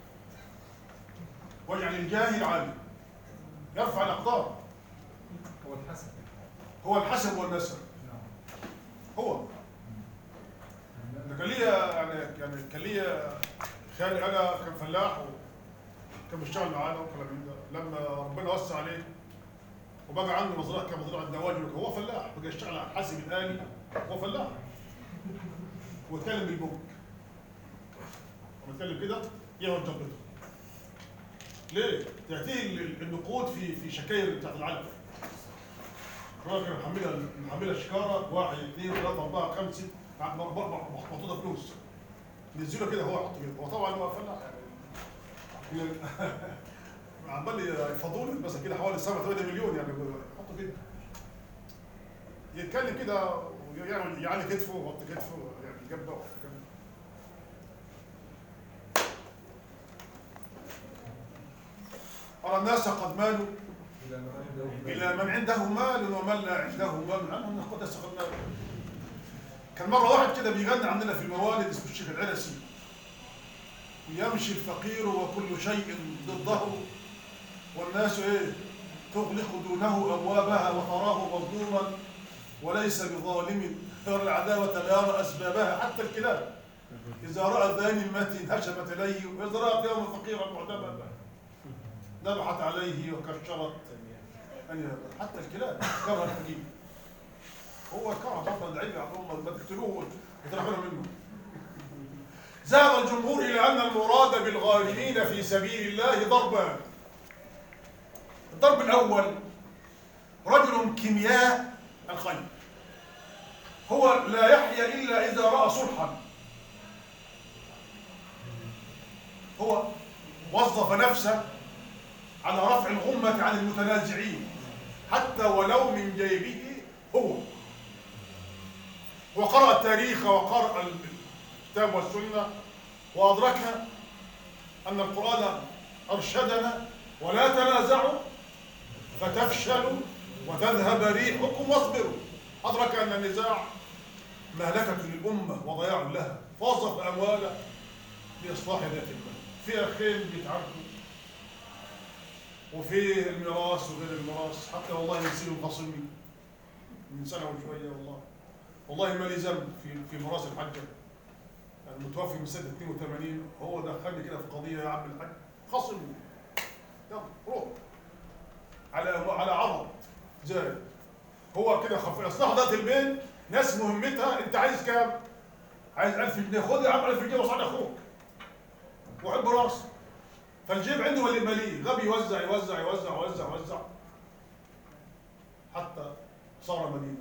ويجعل الجاهل عالم يرفع الأقدار هو الحسن هو الحسب والنسب نعم هو أنا كان ليا يعني يعني كان ليا خالي انا كان فلاح وكان بيشتغل معانا وكلام من ده لما ربنا وسع عليه وبقى عنده مزرعه كان مزرعه دواجن وكده. هو فلاح بقى يشتغل على الحاسب الالي هو فلاح ويتكلم بالبوك لما يتكلم كده يقعد جنبته ليه؟ تأتيه ال- النقود في في شكاير بتاعت العلف الراجل محملها محملها شكاره واحد اثنين ثلاثه اربعه خمسه ست مع- مع- مع- محطوطه فلوس نزله كده هو يحط كده هو طبعا هو فلاح يعني عمال يفضوا لي مثلا كده حوالي 7 8 مليون يعني يحطوا كده يتكلم كده ويعمل يعلي كتفه ويحط كتفه يعني جنبه وكده. أرى الناس قد مالوا إلى ما عنده إلى من عنده مال ومن لا عنده مال عنهم قد استغنى كان مرة واحد كده بيغني عندنا في الموالد اسمه الشيخ العنسي يمشي الفقير وكل شيء ضده والناس ايه تغلق دونه ابوابها وتراه مظلوما وليس بظالم يرى العداوة لا يرى اسبابها حتى الكلاب اذا راى الذاني المتين هشمت اليه واذا راى يوم فقيرا معدما نبحت عليه وكشرت أن يهدى. حتى الكلاب كره الحديد هو كره بطل العلم هم ما تقتلوه وترحموا منه ذهب الجمهور إلى أن المراد بالغارمين في سبيل الله ضربان الضرب الأول رجل كيمياء الخير هو لا يحيا إلا إذا رأى صلحا هو وظف نفسه على رفع الغمة عن المتنازعين حتى ولو من جيبه هو وقرأ التاريخ وقرأ الكتاب والسنة وأدرك أن القرآن أرشدنا ولا تنازعوا فتفشلوا وتذهب ريحكم واصبروا أدرك أن النزاع مهلكة للأمة وضياع لها فوظف أمواله لإصلاح ذات المال في أخين بيتعاركوا وفي الميراث وغير الميراث حتى والله يصير خصمي من سنه وشويه والله والله ما لي ذنب في في ميراث الحجه المتوفي من سنه 82 هو دخلني كده في قضيه يا عم الحاج خصمني يلا روح على على عرض زي هو كده خف اصلاح ذات البين ناس مهمتها انت عايز كام؟ عايز 1000 جنيه خد يا عم 1000 جنيه وصعد اخوك وحب راسك فالجيب عنده ولا مليء غبي يوزع يوزع يوزع يوزع يوزع حتى صار مدينة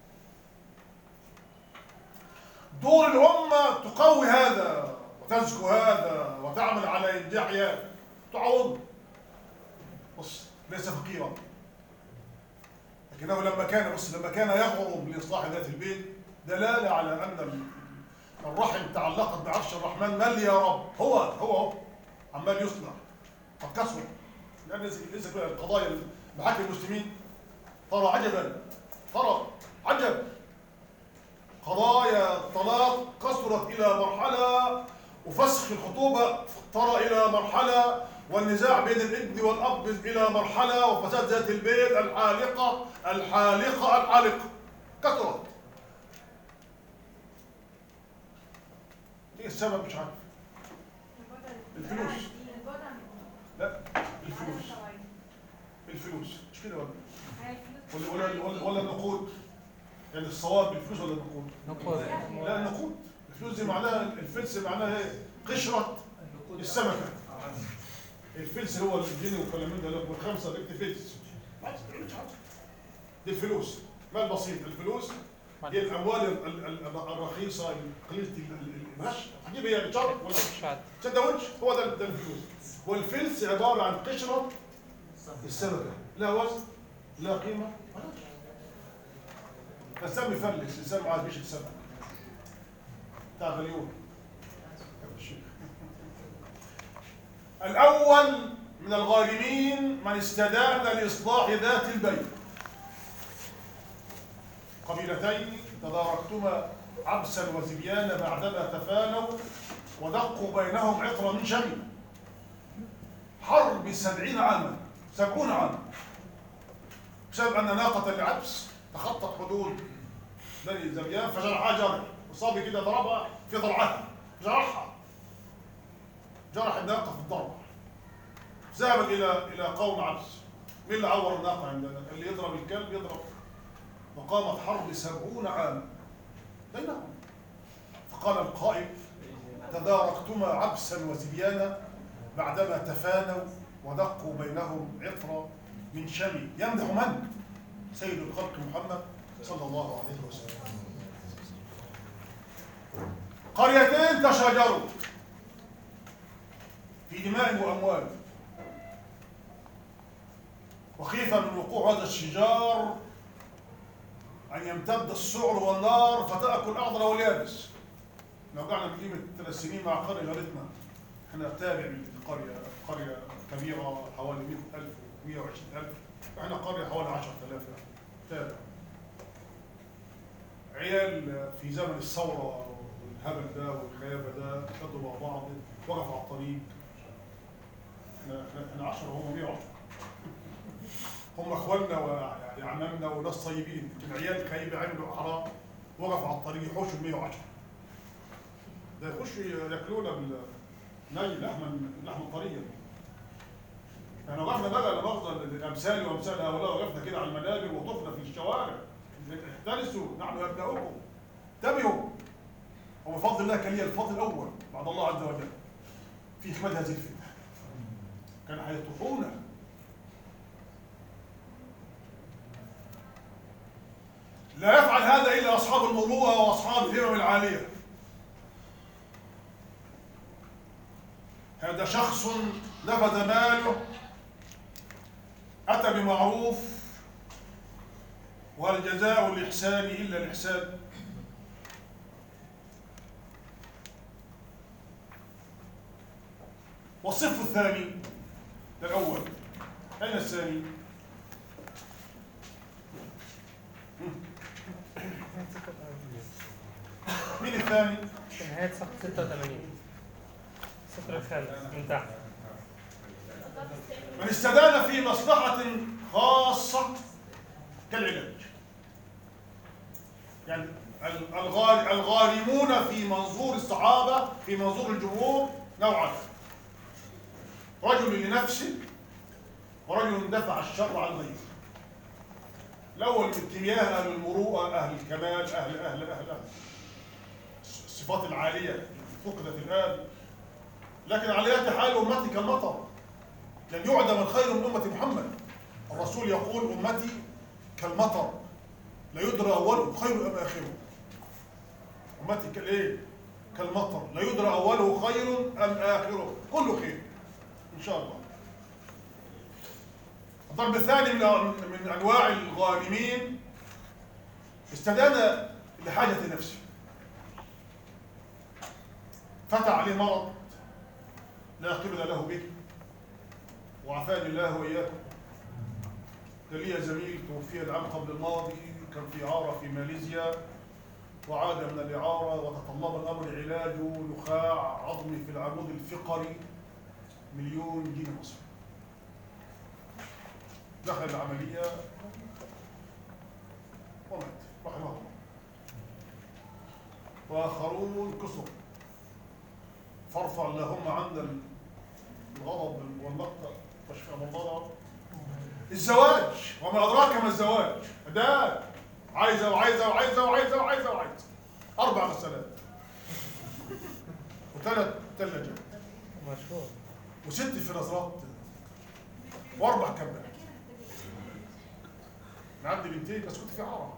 دور الأمة تقوي هذا وتزكو هذا وتعمل على إنجاح هذا تعوض بص ليس فقيرا لكنه لما كان بص لما كان يغرم لإصلاح ذات البيت دلالة على أن الرحم تعلقت بعرش الرحمن من لي يا رب هو هو هو عمال يصلح فكسر لان ليس كل القضايا محاكم المسلمين ترى عجبا ترى عجب قضايا الطلاق قصرت الى مرحله وفسخ الخطوبه ترى الى مرحله والنزاع بين الابن والاب الى مرحله وفساد ذات البيت الحالقه الحالقه الحالقه كثرت ايه السبب مش عارف الفلوس. البعد عن لا الفلوس الفلوس مش كده ولا ولا ولا ولا, ولا النقود يعني الصواب بالفلوس ولا النقود نقود لا النقود الفلوس دي معناها الفلس معناها ايه قشره السمكه الفلس هو الجنيه والكلام من ده لو بالخمسه بكتب فلس ما تعملش حاجه دي الفلوس مال بسيط الفلوس هي الاموال ال- ال- ال- الرخيصه قليله المش تجيب هي شرب ولا شعد سندوتش هو ده ده الفلوس والفلس عباره عن قشره السمكه لا وزن لا قيمه فالسم يفلس الانسان معاه بيش السمك بتاع غليون الاول من الغارمين من استدان لاصلاح ذات البين قبيلتين تداركتما عبسا وزبيانا بعدما تفانوا ودقوا بينهم عطر من شمي حرب سبعين عاما سبعون عاما بسبب أن ناقة لعبس تخطت حدود بني زبيان فجرحها جرح وصابي كده ضربها في ضلعها جرحها جرح الناقة في الضربة ذهبت إلى إلى قوم عبس مين اللي عور الناقة عندنا؟ اللي يضرب الكلب يضرب وقامت حرب سبعون عاما بينهم فقال القائد تداركتما عبسا وزبيانا بعدما تفانوا ودقوا بينهم عطر من شمي يمدح من؟ سيد الخلق محمد صلى الله عليه وسلم قريتين تشاجروا في دماء واموال وخيف من وقوع هذا الشجار أن يمتد السعر والنار فتأكل أعضل واليابس لو قعدنا من قيمة ثلاث سنين مع قرية جارتنا احنا تابع لقرية قرية كبيرة حوالي 100000 120000 احنا قرية حوالي 10000 يعني تابع عيال في زمن الثورة والهبل ده والخيابة ده خدوا مع بعض وقفوا على الطريق احنا احنا احنا 10 وهم 110 هم اخواننا وعمامنا وناس طيبين لكن عيال خايبه عملوا حرام وقفوا على الطريق يحوشوا ال 110 ده يخشوا ياكلونا بال ني لحما لحما طريا احنا وقفنا بقى لمؤاخذه امثالي وامثال هؤلاء وقفنا كده على المنابر وطفنا في الشوارع احترسوا نحن ابناؤكم انتبهوا وبفضل الله كان لي الفضل الاول بعد الله عز وجل في اخماد هذه الفتنه كان هيطرحونا لا يفعل هذا الا اصحاب المروءه واصحاب الهمم العاليه هذا شخص نفذ ماله اتى بمعروف وهل جزاء الاحسان الا الاحسان والصف الثاني ده الاول اين الثاني مين الثاني في نهاية صفحة 86 السطر الخامس من تحت من استدان في مصلحة خاصة كالعلاج يعني ال- الغار- الغارمون في منظور الصحابة في منظور الجمهور نوعان رجل لنفسه ورجل دفع الشر عن غيره الأول من كيمياء أهل المروءة أهل الكمال أهل أهل أهل, أهل. الصفات العالية فقدت الآن لكن على أية حال أمتي كالمطر لن يعدم الخير من أمة محمد الرسول يقول أمتي كالمطر لا يدرى أوله خير أم آخره أمتي كالإيه؟ كالمطر لا يدرى أوله خير أم آخره كله خير إن شاء الله الضرب الثاني من من أنواع الغارمين استدان لحاجة نفسه فتى عليه مرض لا قبل له به وعافاني الله وإياكم كان لي زميل توفي العام قبل الماضي كان في إعارة في ماليزيا وعاد من الإعارة وتطلب الأمر علاجه نخاع عظمي في العمود الفقري مليون جنيه مصري دخل العملية ومات رحمه الله وآخرون كثر فارفع اللهم عنا الغضب والمقت واشفى مرضانا الزواج وما أدراك ما الزواج ده عايزة وعايزة وعايزة وعايزة وعايزة وعايزة أربع غسالات وثلاث ثلاجات مشهور وست فرازات واربع كبات انا عندي بنتين بس كنت في عاره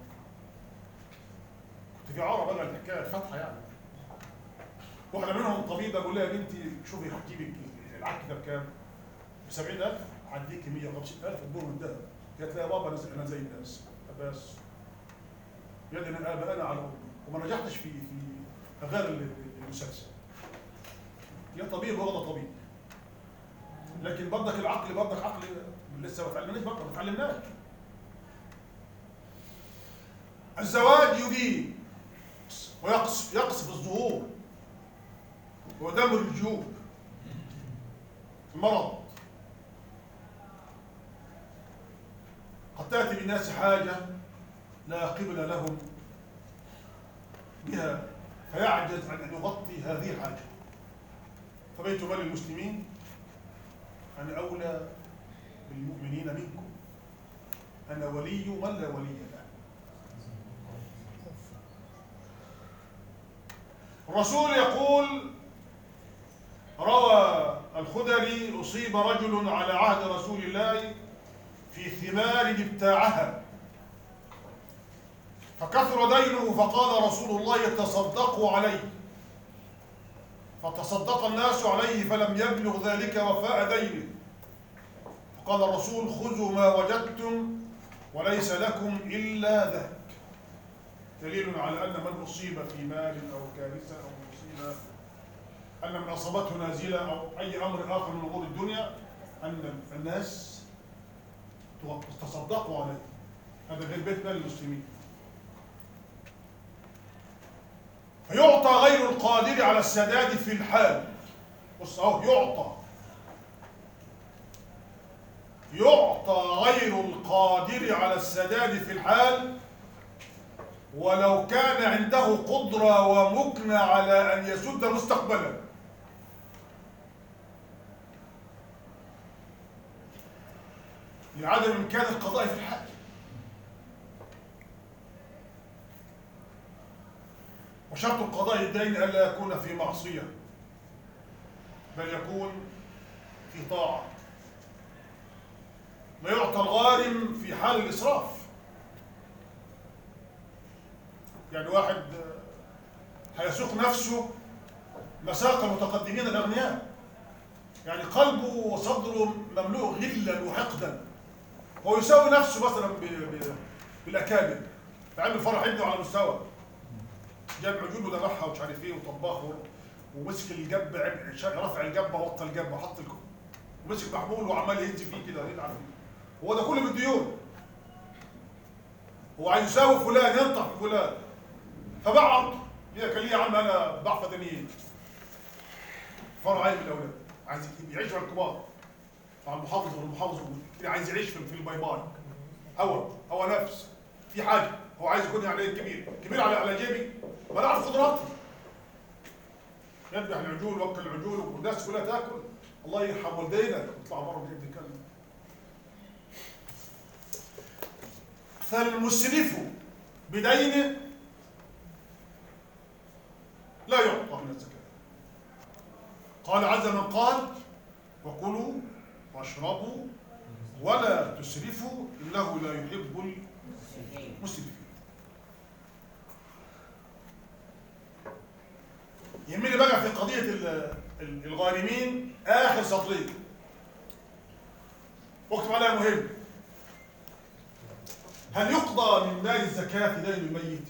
كنت في عاره بقى الحكايه الفاتحه يعني واحده منهم طبيبه بقول لها يا بنتي شوفي هجيبك العك ده بكام؟ ب 70000 هديكي 150000 الدور من الذهب قالت لها يا بابا انا زي- انا زي الناس بس يد انا ابا انا على امي وما نجحتش في في غير ال- ال- المسلسل يا طبيب ولا طبيب لكن برضك العقل برضك عقل لسه ما اتعلمناش برضك ما اتعلمناش الزواج يدين ويقصف يقصف الظهور ويدمر الجيوب المرض قد تأتي بالناس حاجة لا قبل لهم بها فيعجز عن أن يغطي هذه الحاجة فبيت مال المسلمين أنا أولى بالمؤمنين منكم أنا ولي من لا ولي له الرسول يقول روى الخدري أصيب رجل على عهد رسول الله في ثمار ابتاعها فكثر دينه فقال رسول الله تصدقوا عليه فتصدق الناس عليه فلم يبلغ ذلك وفاء دينه فقال الرسول خذوا ما وجدتم وليس لكم إلا ذاك دليل على أن من أصيب في مال أو كارثة أو مصيبة أن من أصابته نازلة أو أي أمر آخر من أمور الدنيا أن الناس تصدقوا عليه هذا غير بيت مال المسلمين فيعطى غير القادر على السداد في الحال بص اهو يعطى يعطى غير القادر على السداد في الحال ولو كان عنده قدرة ومكنة على أن يسد مستقبلا لعدم إمكان القضاء في الحال وشرط القضاء الدين ألا يكون في معصية بل يكون في طاعة لا يعطى الغارم في حال الإسراف يعني واحد آه، هيسوق نفسه مساق المتقدمين الأغنياء يعني قلبه وصدره مملوء غلا وحقدا هو يساوي نفسه مثلا ب- ب- بالأكابر عامل فرح ابنه على مستوى جاب عجول وذبحها ومش عارف ايه وطباخ و- ومسك الجبه عب- شا- رفع الجبه وطى الجبه وحط الكو ومسك محمول وعمال يهز فيه كده يلعب فيه هو ده كله بالديون هو عايز يساوي فلان ينطح في فلان فباع عرضه ليه كان ليه يا عم انا باع فدانيين فرع عين من الاولاد عايز يعيش مع الكبار مع المحافظ والمحافظ كده عايز يعيش في في الباي باي هوى هوى نفس في حاجه هو عايز يكون يعني كبير كبير على على جيبي ما انا اعرف قدراتي يذبح العجول وكل العجول والناس كلها تاكل الله يرحم والدينا يطلع بره من يد الكلمه فالمسرف بدينه لا يعطى من الزكاه قال عز من قال وكلوا واشربوا ولا تسرفوا انه لا يحب المسرفين يهمني بقى في قضية ال- ال- الغارمين آخر سطرين اكتب عليها مهم هل يقضى من مال الزكاة دين الميت؟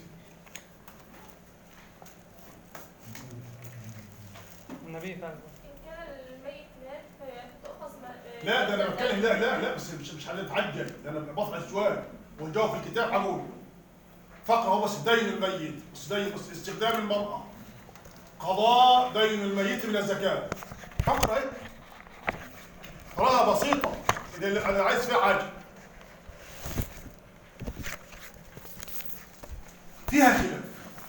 النبي فعلا إن كان الميت مات فتؤخذ م- لا ده انا بتكلم لا لا لا بس مش مش هنتعجل ده انا بطرح السؤال والجواب في الكتاب هقول فقره هو بس دين الميت بس دين بس استخدام المراه قضاء دين الميت من الزكاه فقره ايه قراءه بسيطه اللي انا عايز فيها حاجه فيها خلاف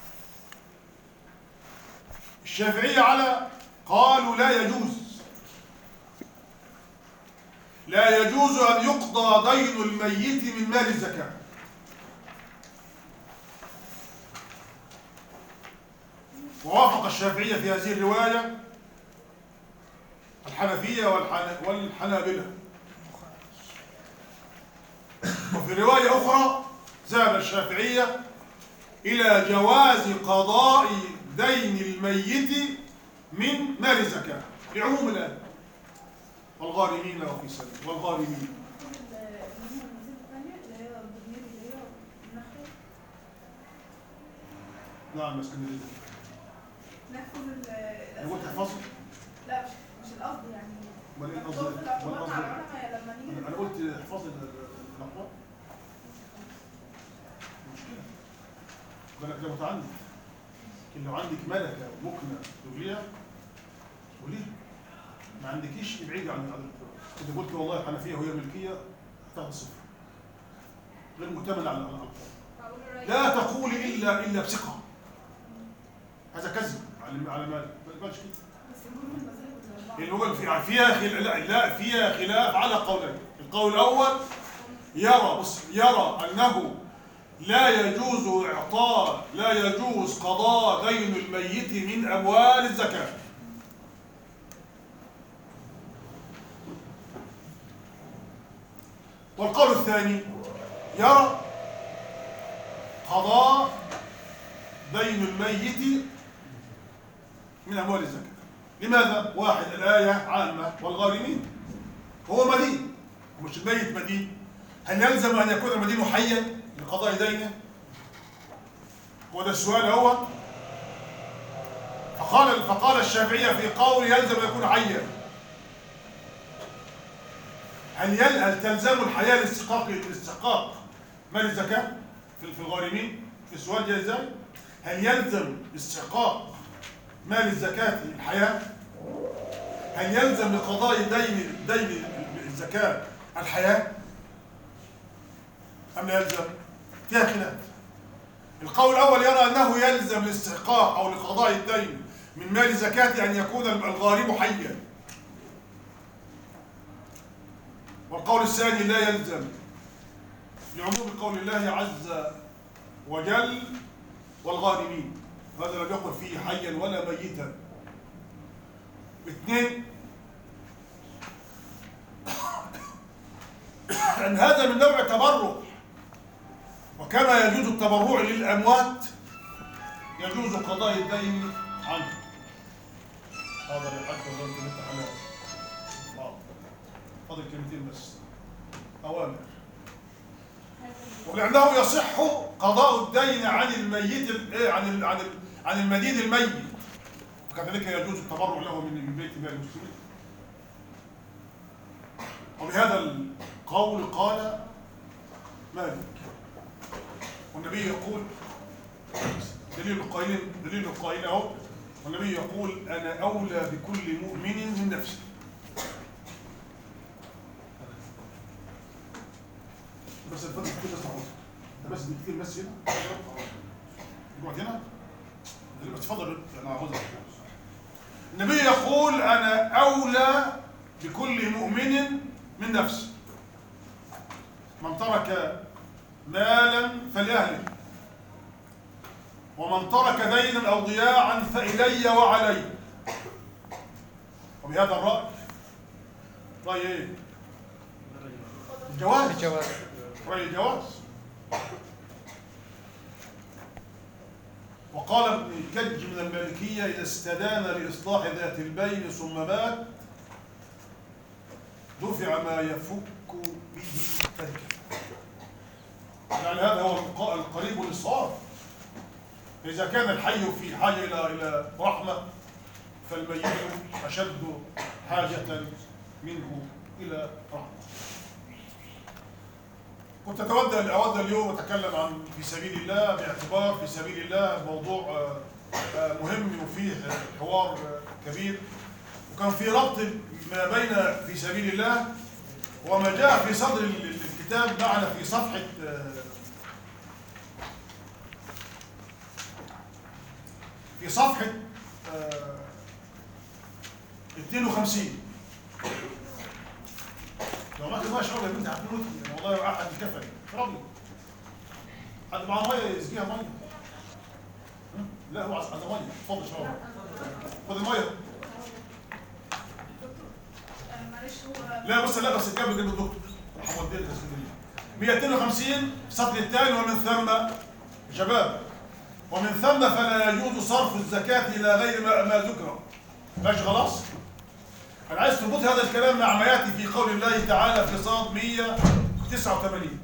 الشافعيه على قالوا لا يجوز لا يجوز أن يقضى دين الميت من مال الزكاة ووافق الشافعية في هذه الرواية الحنفية والحن- والحنابلة وفي رواية أخرى ذهب الشافعية إلى جواز قضاء دين الميت من مال الزكاة لعموم الآية والغارمين وفي سبيل والغارمين كل ال- اللي هم المزيد الثانية اللي هي البرنير اللي هي النخل نعم مسكين ناخد ال هو تحفظه لا مش مش القصد يعني امال ايه مكتوب قصدي في العقوبات امال على قصدي العلماء لما نيجي انا قلت احفظ الاقوال مشكله بالك ده متعند لكن لو عندك ملكه ومكنه تقوليها قوليها ما عندكيش ابعدي عن عن القرآن اذا قلت والله الحنفيه وهي ملكيه هتاخد صفر غير مؤتمن على على القرآن فأقول الرأي لا تقولي الا الا بثقه هذا كذب على على مالك ما تقولش كده بس المهم المذاهب الأربعة. اللي هو في- فيها خل... لا, لا فيها خلاف على قولين القول الاول يرى بص يرى انه لا يجوز اعطاء لا يجوز قضاء دين الميت من اموال الزكاه والقول الثاني يرى قضاء دين الميت من اموال الزكاه لماذا؟ واحد الآية عامة والغارمين هو مدين مش الميت مدين هل يلزم أن يكون المدين حيا لقضاء دينه؟ هو ده السؤال هو فقال فقال الشافعية في قول يلزم أن يكون حيا هل يل هل تلزم الحياة لاستحقاق لاستحقاق مال الزكاة في في الغارمين؟ في السؤال جاي ازاي؟ هل يلزم استحقاق مال الزكاة الحياة هل يلزم لقضاء دين دين الزكاة الحياة أم لا يلزم فيها خلاف القول الأول يرى أنه يلزم لاستحقاق أو لقضاء الدين من مال الزكاة أن يكون الغارم حيا والقول الثاني لا يلزم لعموم قول الله عز وجل والغارمين هذا لم يقل فيه حيا ولا ميتا اثنين ان هذا من نوع التبرع وكما يجوز التبرع للاموات يجوز قضاء الدين عنه هذا للحج ولا انت انت حلال آه. فاضل كلمتين بس اوامر ولأنه يصح قضاء الدين عن الميت إيه، عن ال- عن ال- عن المدين الميت وكذلك يجوز التبرع له من من بيت مال المسلمين وبهذا القول قال مالك والنبي يقول دليل القائلين دليل القائل اهو والنبي يقول انا اولى بكل مؤمن من نفسه بس الفتح كتير بس عاوز انت بس كتير بس هنا اقعد هنا بس اتفضل انا عاوزك النبي يقول انا اولى بكل مؤمن من نفسه من ترك مالا فلاهله ومن ترك دينا او ضياعا فالي وعلي وبهذا الراي راي ايه الجواز الجواز رأي الجواز وقال ابن الكج من المالكية إذا استدان لإصلاح ذات البين ثم مات دفع ما يفك به التركة يعني هذا هو الق- القريب للصواب إذا كان الحي في حاجة إلى إلى رحمة فالميت أشد حاجة منه الى رحمه كنت اتودى اود اليوم اتكلم عن في سبيل الله باعتبار في سبيل الله موضوع آه، آه، مهم وفيه آه، حوار آه، كبير وكان في ربط ما بين في سبيل الله وما جاء في صدر ال- ال- الكتاب معنا في صفحه آه، في صفحه آه، 52 لو ما ما شاء الله يا بنتي هتموت والله احد الكفن اشرب لي حد معاه ميه يسقيها ميه هم؟ لا هو عايز عايز ميه اتفضل اشرب خد الميه آه، معلش هو لا بص لا بس الكامل جنب الدكتور راح اوديه لك اسكندريه 250 السطر الثاني ومن ثم يا شباب ومن ثم فلا يجوز صرف الزكاة إلى غير ما, ما ذكر ماشي خلاص أنا عايز تربط هذا الكلام مع ما يأتي في قول الله تعالى في صاد 189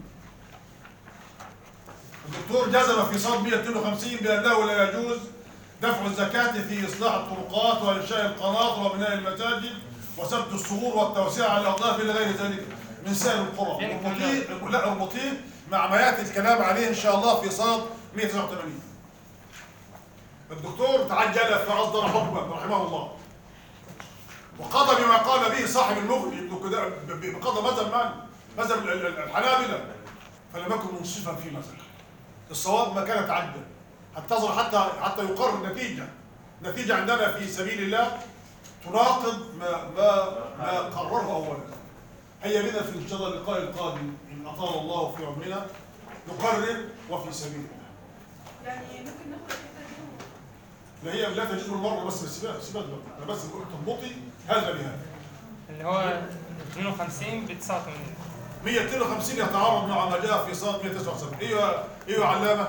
الدكتور جزم في صاد 152 بأنه لا يجوز دفع الزكاة في إصلاح الطرقات وإنشاء القناطر وبناء المساجد وسد الصغور والتوسعة على الأضلاف إلى غير ذلك من سائر القرى فين الكلام اربطيه لا اربطيه مع ما يأتي الكلام عليه إن شاء الله في صاد 189 الدكتور تعجل فأصدر حكما رحمه الله وقضى بما قال به صاحب المغني ابن كدا- ب- ب- بقضى مذهب من؟ مذهب ال- ال- الحنابلة فلم يكن منصفا في مذهب الصواب ما كان تعدى حتى تصل حتى حتى يقرر النتيجة النتيجة عندنا في سبيل الله تناقض ما ما ما قرره أولا هيا بنا في إن شاء الله اللقاء القادم إن أطال الله في عمرنا نقرر وفي سبيل الله يعني ممكن ناخد الحته دي لا هي لا تجد المرة بس سيبها سيبها دلوقتي انا بس بقول تربطي هذا بهذا اللي هو 52 ب 89 152 يتعارض مع ما جاء في صاد 179 ايوه ايوه يا علامه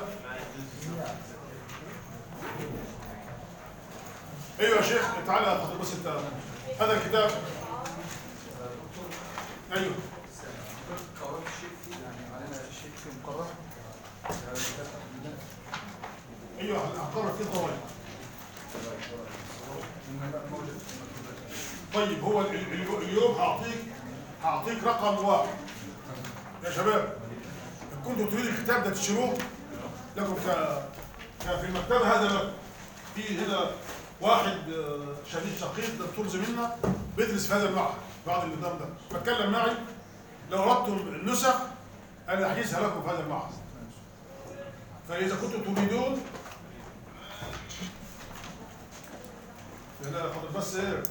ايوه يا شيخ تعالى يا خطيب بس انت هذا الكتاب ايوه قرارات الشيخ فيه يعني علينا الشيخ في مقرر على الكتاب عندنا. ايوه هقرر فيه ضوابط إنما بقى موجود في المكتوبات. طيب هو ال- ال- اليوم هعطيك هعطيك رقم واحد يا شباب ان كنتوا تريدوا الكتاب ده تشتروه لكم ك ك- في المكتبه هذا لكم في هنا واحد آه، شديد شقيق دكتور زميلنا بيدرس في هذا المعهد بعد النظام ده فاتكلم معي لو اردتم النسخ انا احجزها لكم في هذا المعهد فاذا كنتم تريدون لا خاطر بس ايه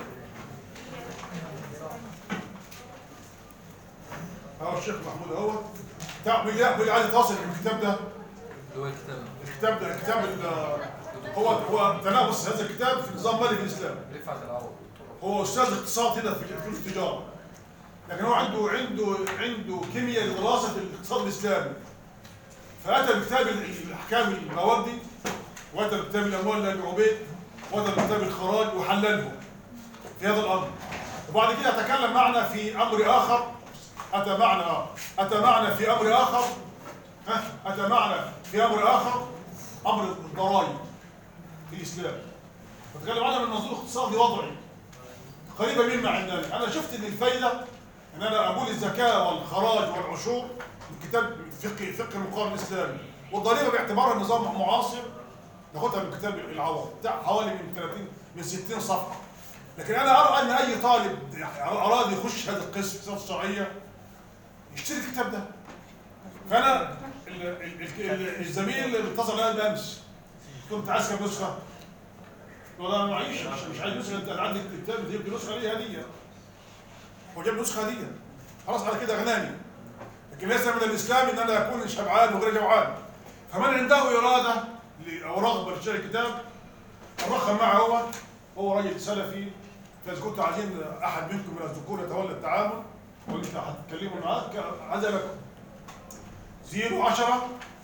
اهو الشيخ محمود اهو بتاع بيجي بيجي عايز يتواصل بالكتاب ده اللي هو الكتاب الكتاب ده الكتاب ال- هو هو تنافس هذا الكتاب في نظام مالي في الاسلام رفعت العوض هو استاذ اقتصاد هنا في في التجاره لكن هو عنده عنده عنده كيمياء لدراسه الاقتصاد الاسلامي فاتى بكتاب ال- الاحكام الموادي واتى بكتاب الاموال لابن عبيد واتى بكتاب الخراج وحلله في هذا الامر وبعد كده تكلم معنا في امر اخر اتى معنا اتى معنا في امر اخر ها اتى معنا في امر اخر امر الضرائب في الاسلام فتكلم عنها من منظور اقتصادي وضعي قريبه مما عندنا انا شفت ان الفايده ان انا اقول الزكاه والخراج والعشور من كتاب فقه فقه المقارن الاسلامي والضريبه باعتبارها نظام معاصر ناخدها من كتاب العوض بتاع حوالي من 30 من 60 صفحه لكن انا ارى ان اي طالب اراد يخش هذا القسم في السياسه الشرعيه يشتري الكتاب ده فانا ال- ال- ال- الزميل اللي اتصل عليا بالامس كنت عايز كام نسخه والله انا معيش مش, مش عايز نسخه انت عندك الكتاب تجيب لي نسخه ليه هديه هو جاب نسخه هديه خلاص على كده غناني لكن ليس من الاسلام ان انا اكون شبعان وغير جوعان فمن عنده اراده ل- او رغبه لشراء الكتاب الرقم معه هو هو راجل سلفي فاذا كنتوا عايزين احد منكم من الذكور يتولى التعامل وانت هتتكلموا معاه ك- عزلكم 0 10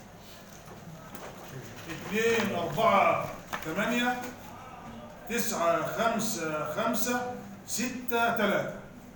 2 4 8 9 5 5 6 3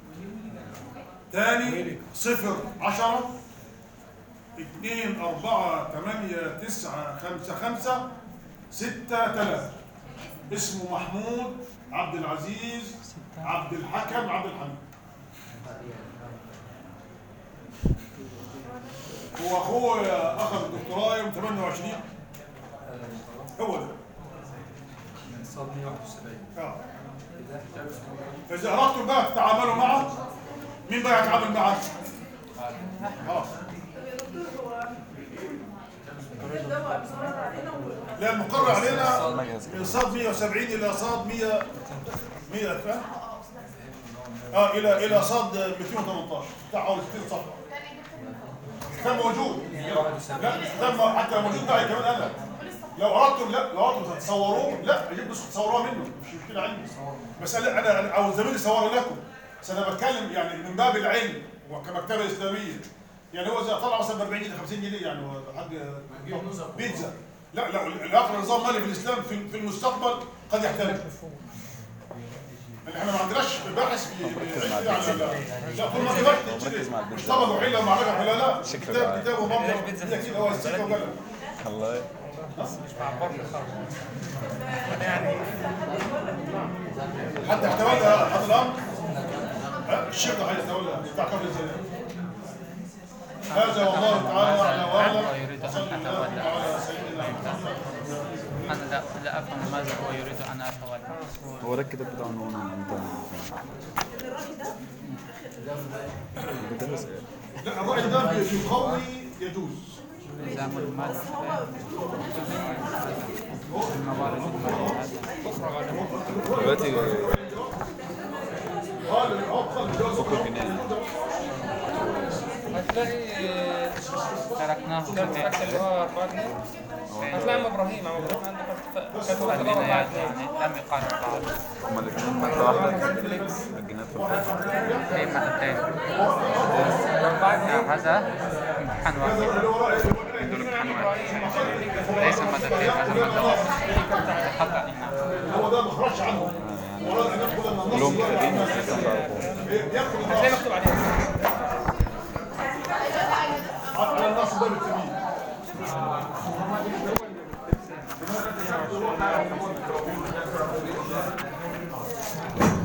تاني صفر عشرة اتنين أربعة تمانية تسعة خمسة خمسة ستة تلاتة اسمه محمود عبد العزيز عبد الحكم عبد الحميد هو اخوه اخذ الدكتوراه يوم 28 هو ده صار 171 آه. إذا احتاج فاذا اردتم بقى تتعاملوا معه مين بقى يتعامل معه؟ خلاص طب يا دكتور هو الدواء بيصرف علينا و- لا المقرر علينا من صاد 170 الى صاد 100 100 فاهم؟ اه الى الى صاد 218 بتاع حوالي 60 صفحه كان موجود لا كان حتى موجود معي كمان انا لو اردتم لا لو اردتم تتصوروه لا اجيب نسخه تصوروها منه مش مشكله عندي بس انا انا أنا- او زميلي صورها لكم بس انا بتكلم يعني من باب العلم وكمكتبه اسلاميه يعني هو اذا طلع مثلا ب 40 جنيه 50 جنيه يعني هو حاجه بيتزا لا لا الاخر نظام مالي في الاسلام في في المستقبل قد يحتاج يعني احنا ما عندناش باحث بي- بيعيش كده على ال- لا طول ما في وقت كده مش طبق وحله ومعركه ولا لا كتاب كتاب ومرجع هي كده هو السكه وقلم الله مش معبرني خالص يعني حتى احتوى هذا الامر ها؟ الشيخ ده هيتولى بتاع قبل الزمان هذا والله تعالى اعلى واعلم وصلى الله على سيدنا محمد أنا لا لا أفهم ماذا هو يريد أن أفعل هو ده الكتاب بتاع عنوان بدرس ايه؟ لا الرأي ده في قولي يجوز إلزام المال الموارد المالية دلوقتي قال هو قال جواز بكره جنيه هتلاقي تركناه كان في تحت اللي هو 4 جنيه هتلاقي عم ابراهيم عم ابراهيم عنده كان تحت اللي هو 4 الجنيهات جنيه يعني لم يقارن بعض هما اللي كانوا حتى واحدة الجنيهات في الفاتحة في مادتين لا، هذا امتحان واحد يدور امتحان واحد ليس مادتين هذا مادة واحدة خطأ هنا هو ده ما خرجش عنه وراد ان يدخل ان النص كلهم لا كاتبين يعمل بس لسه ما يدخل هتلاقي النص مكتوب عليه على النص ده بالتمييز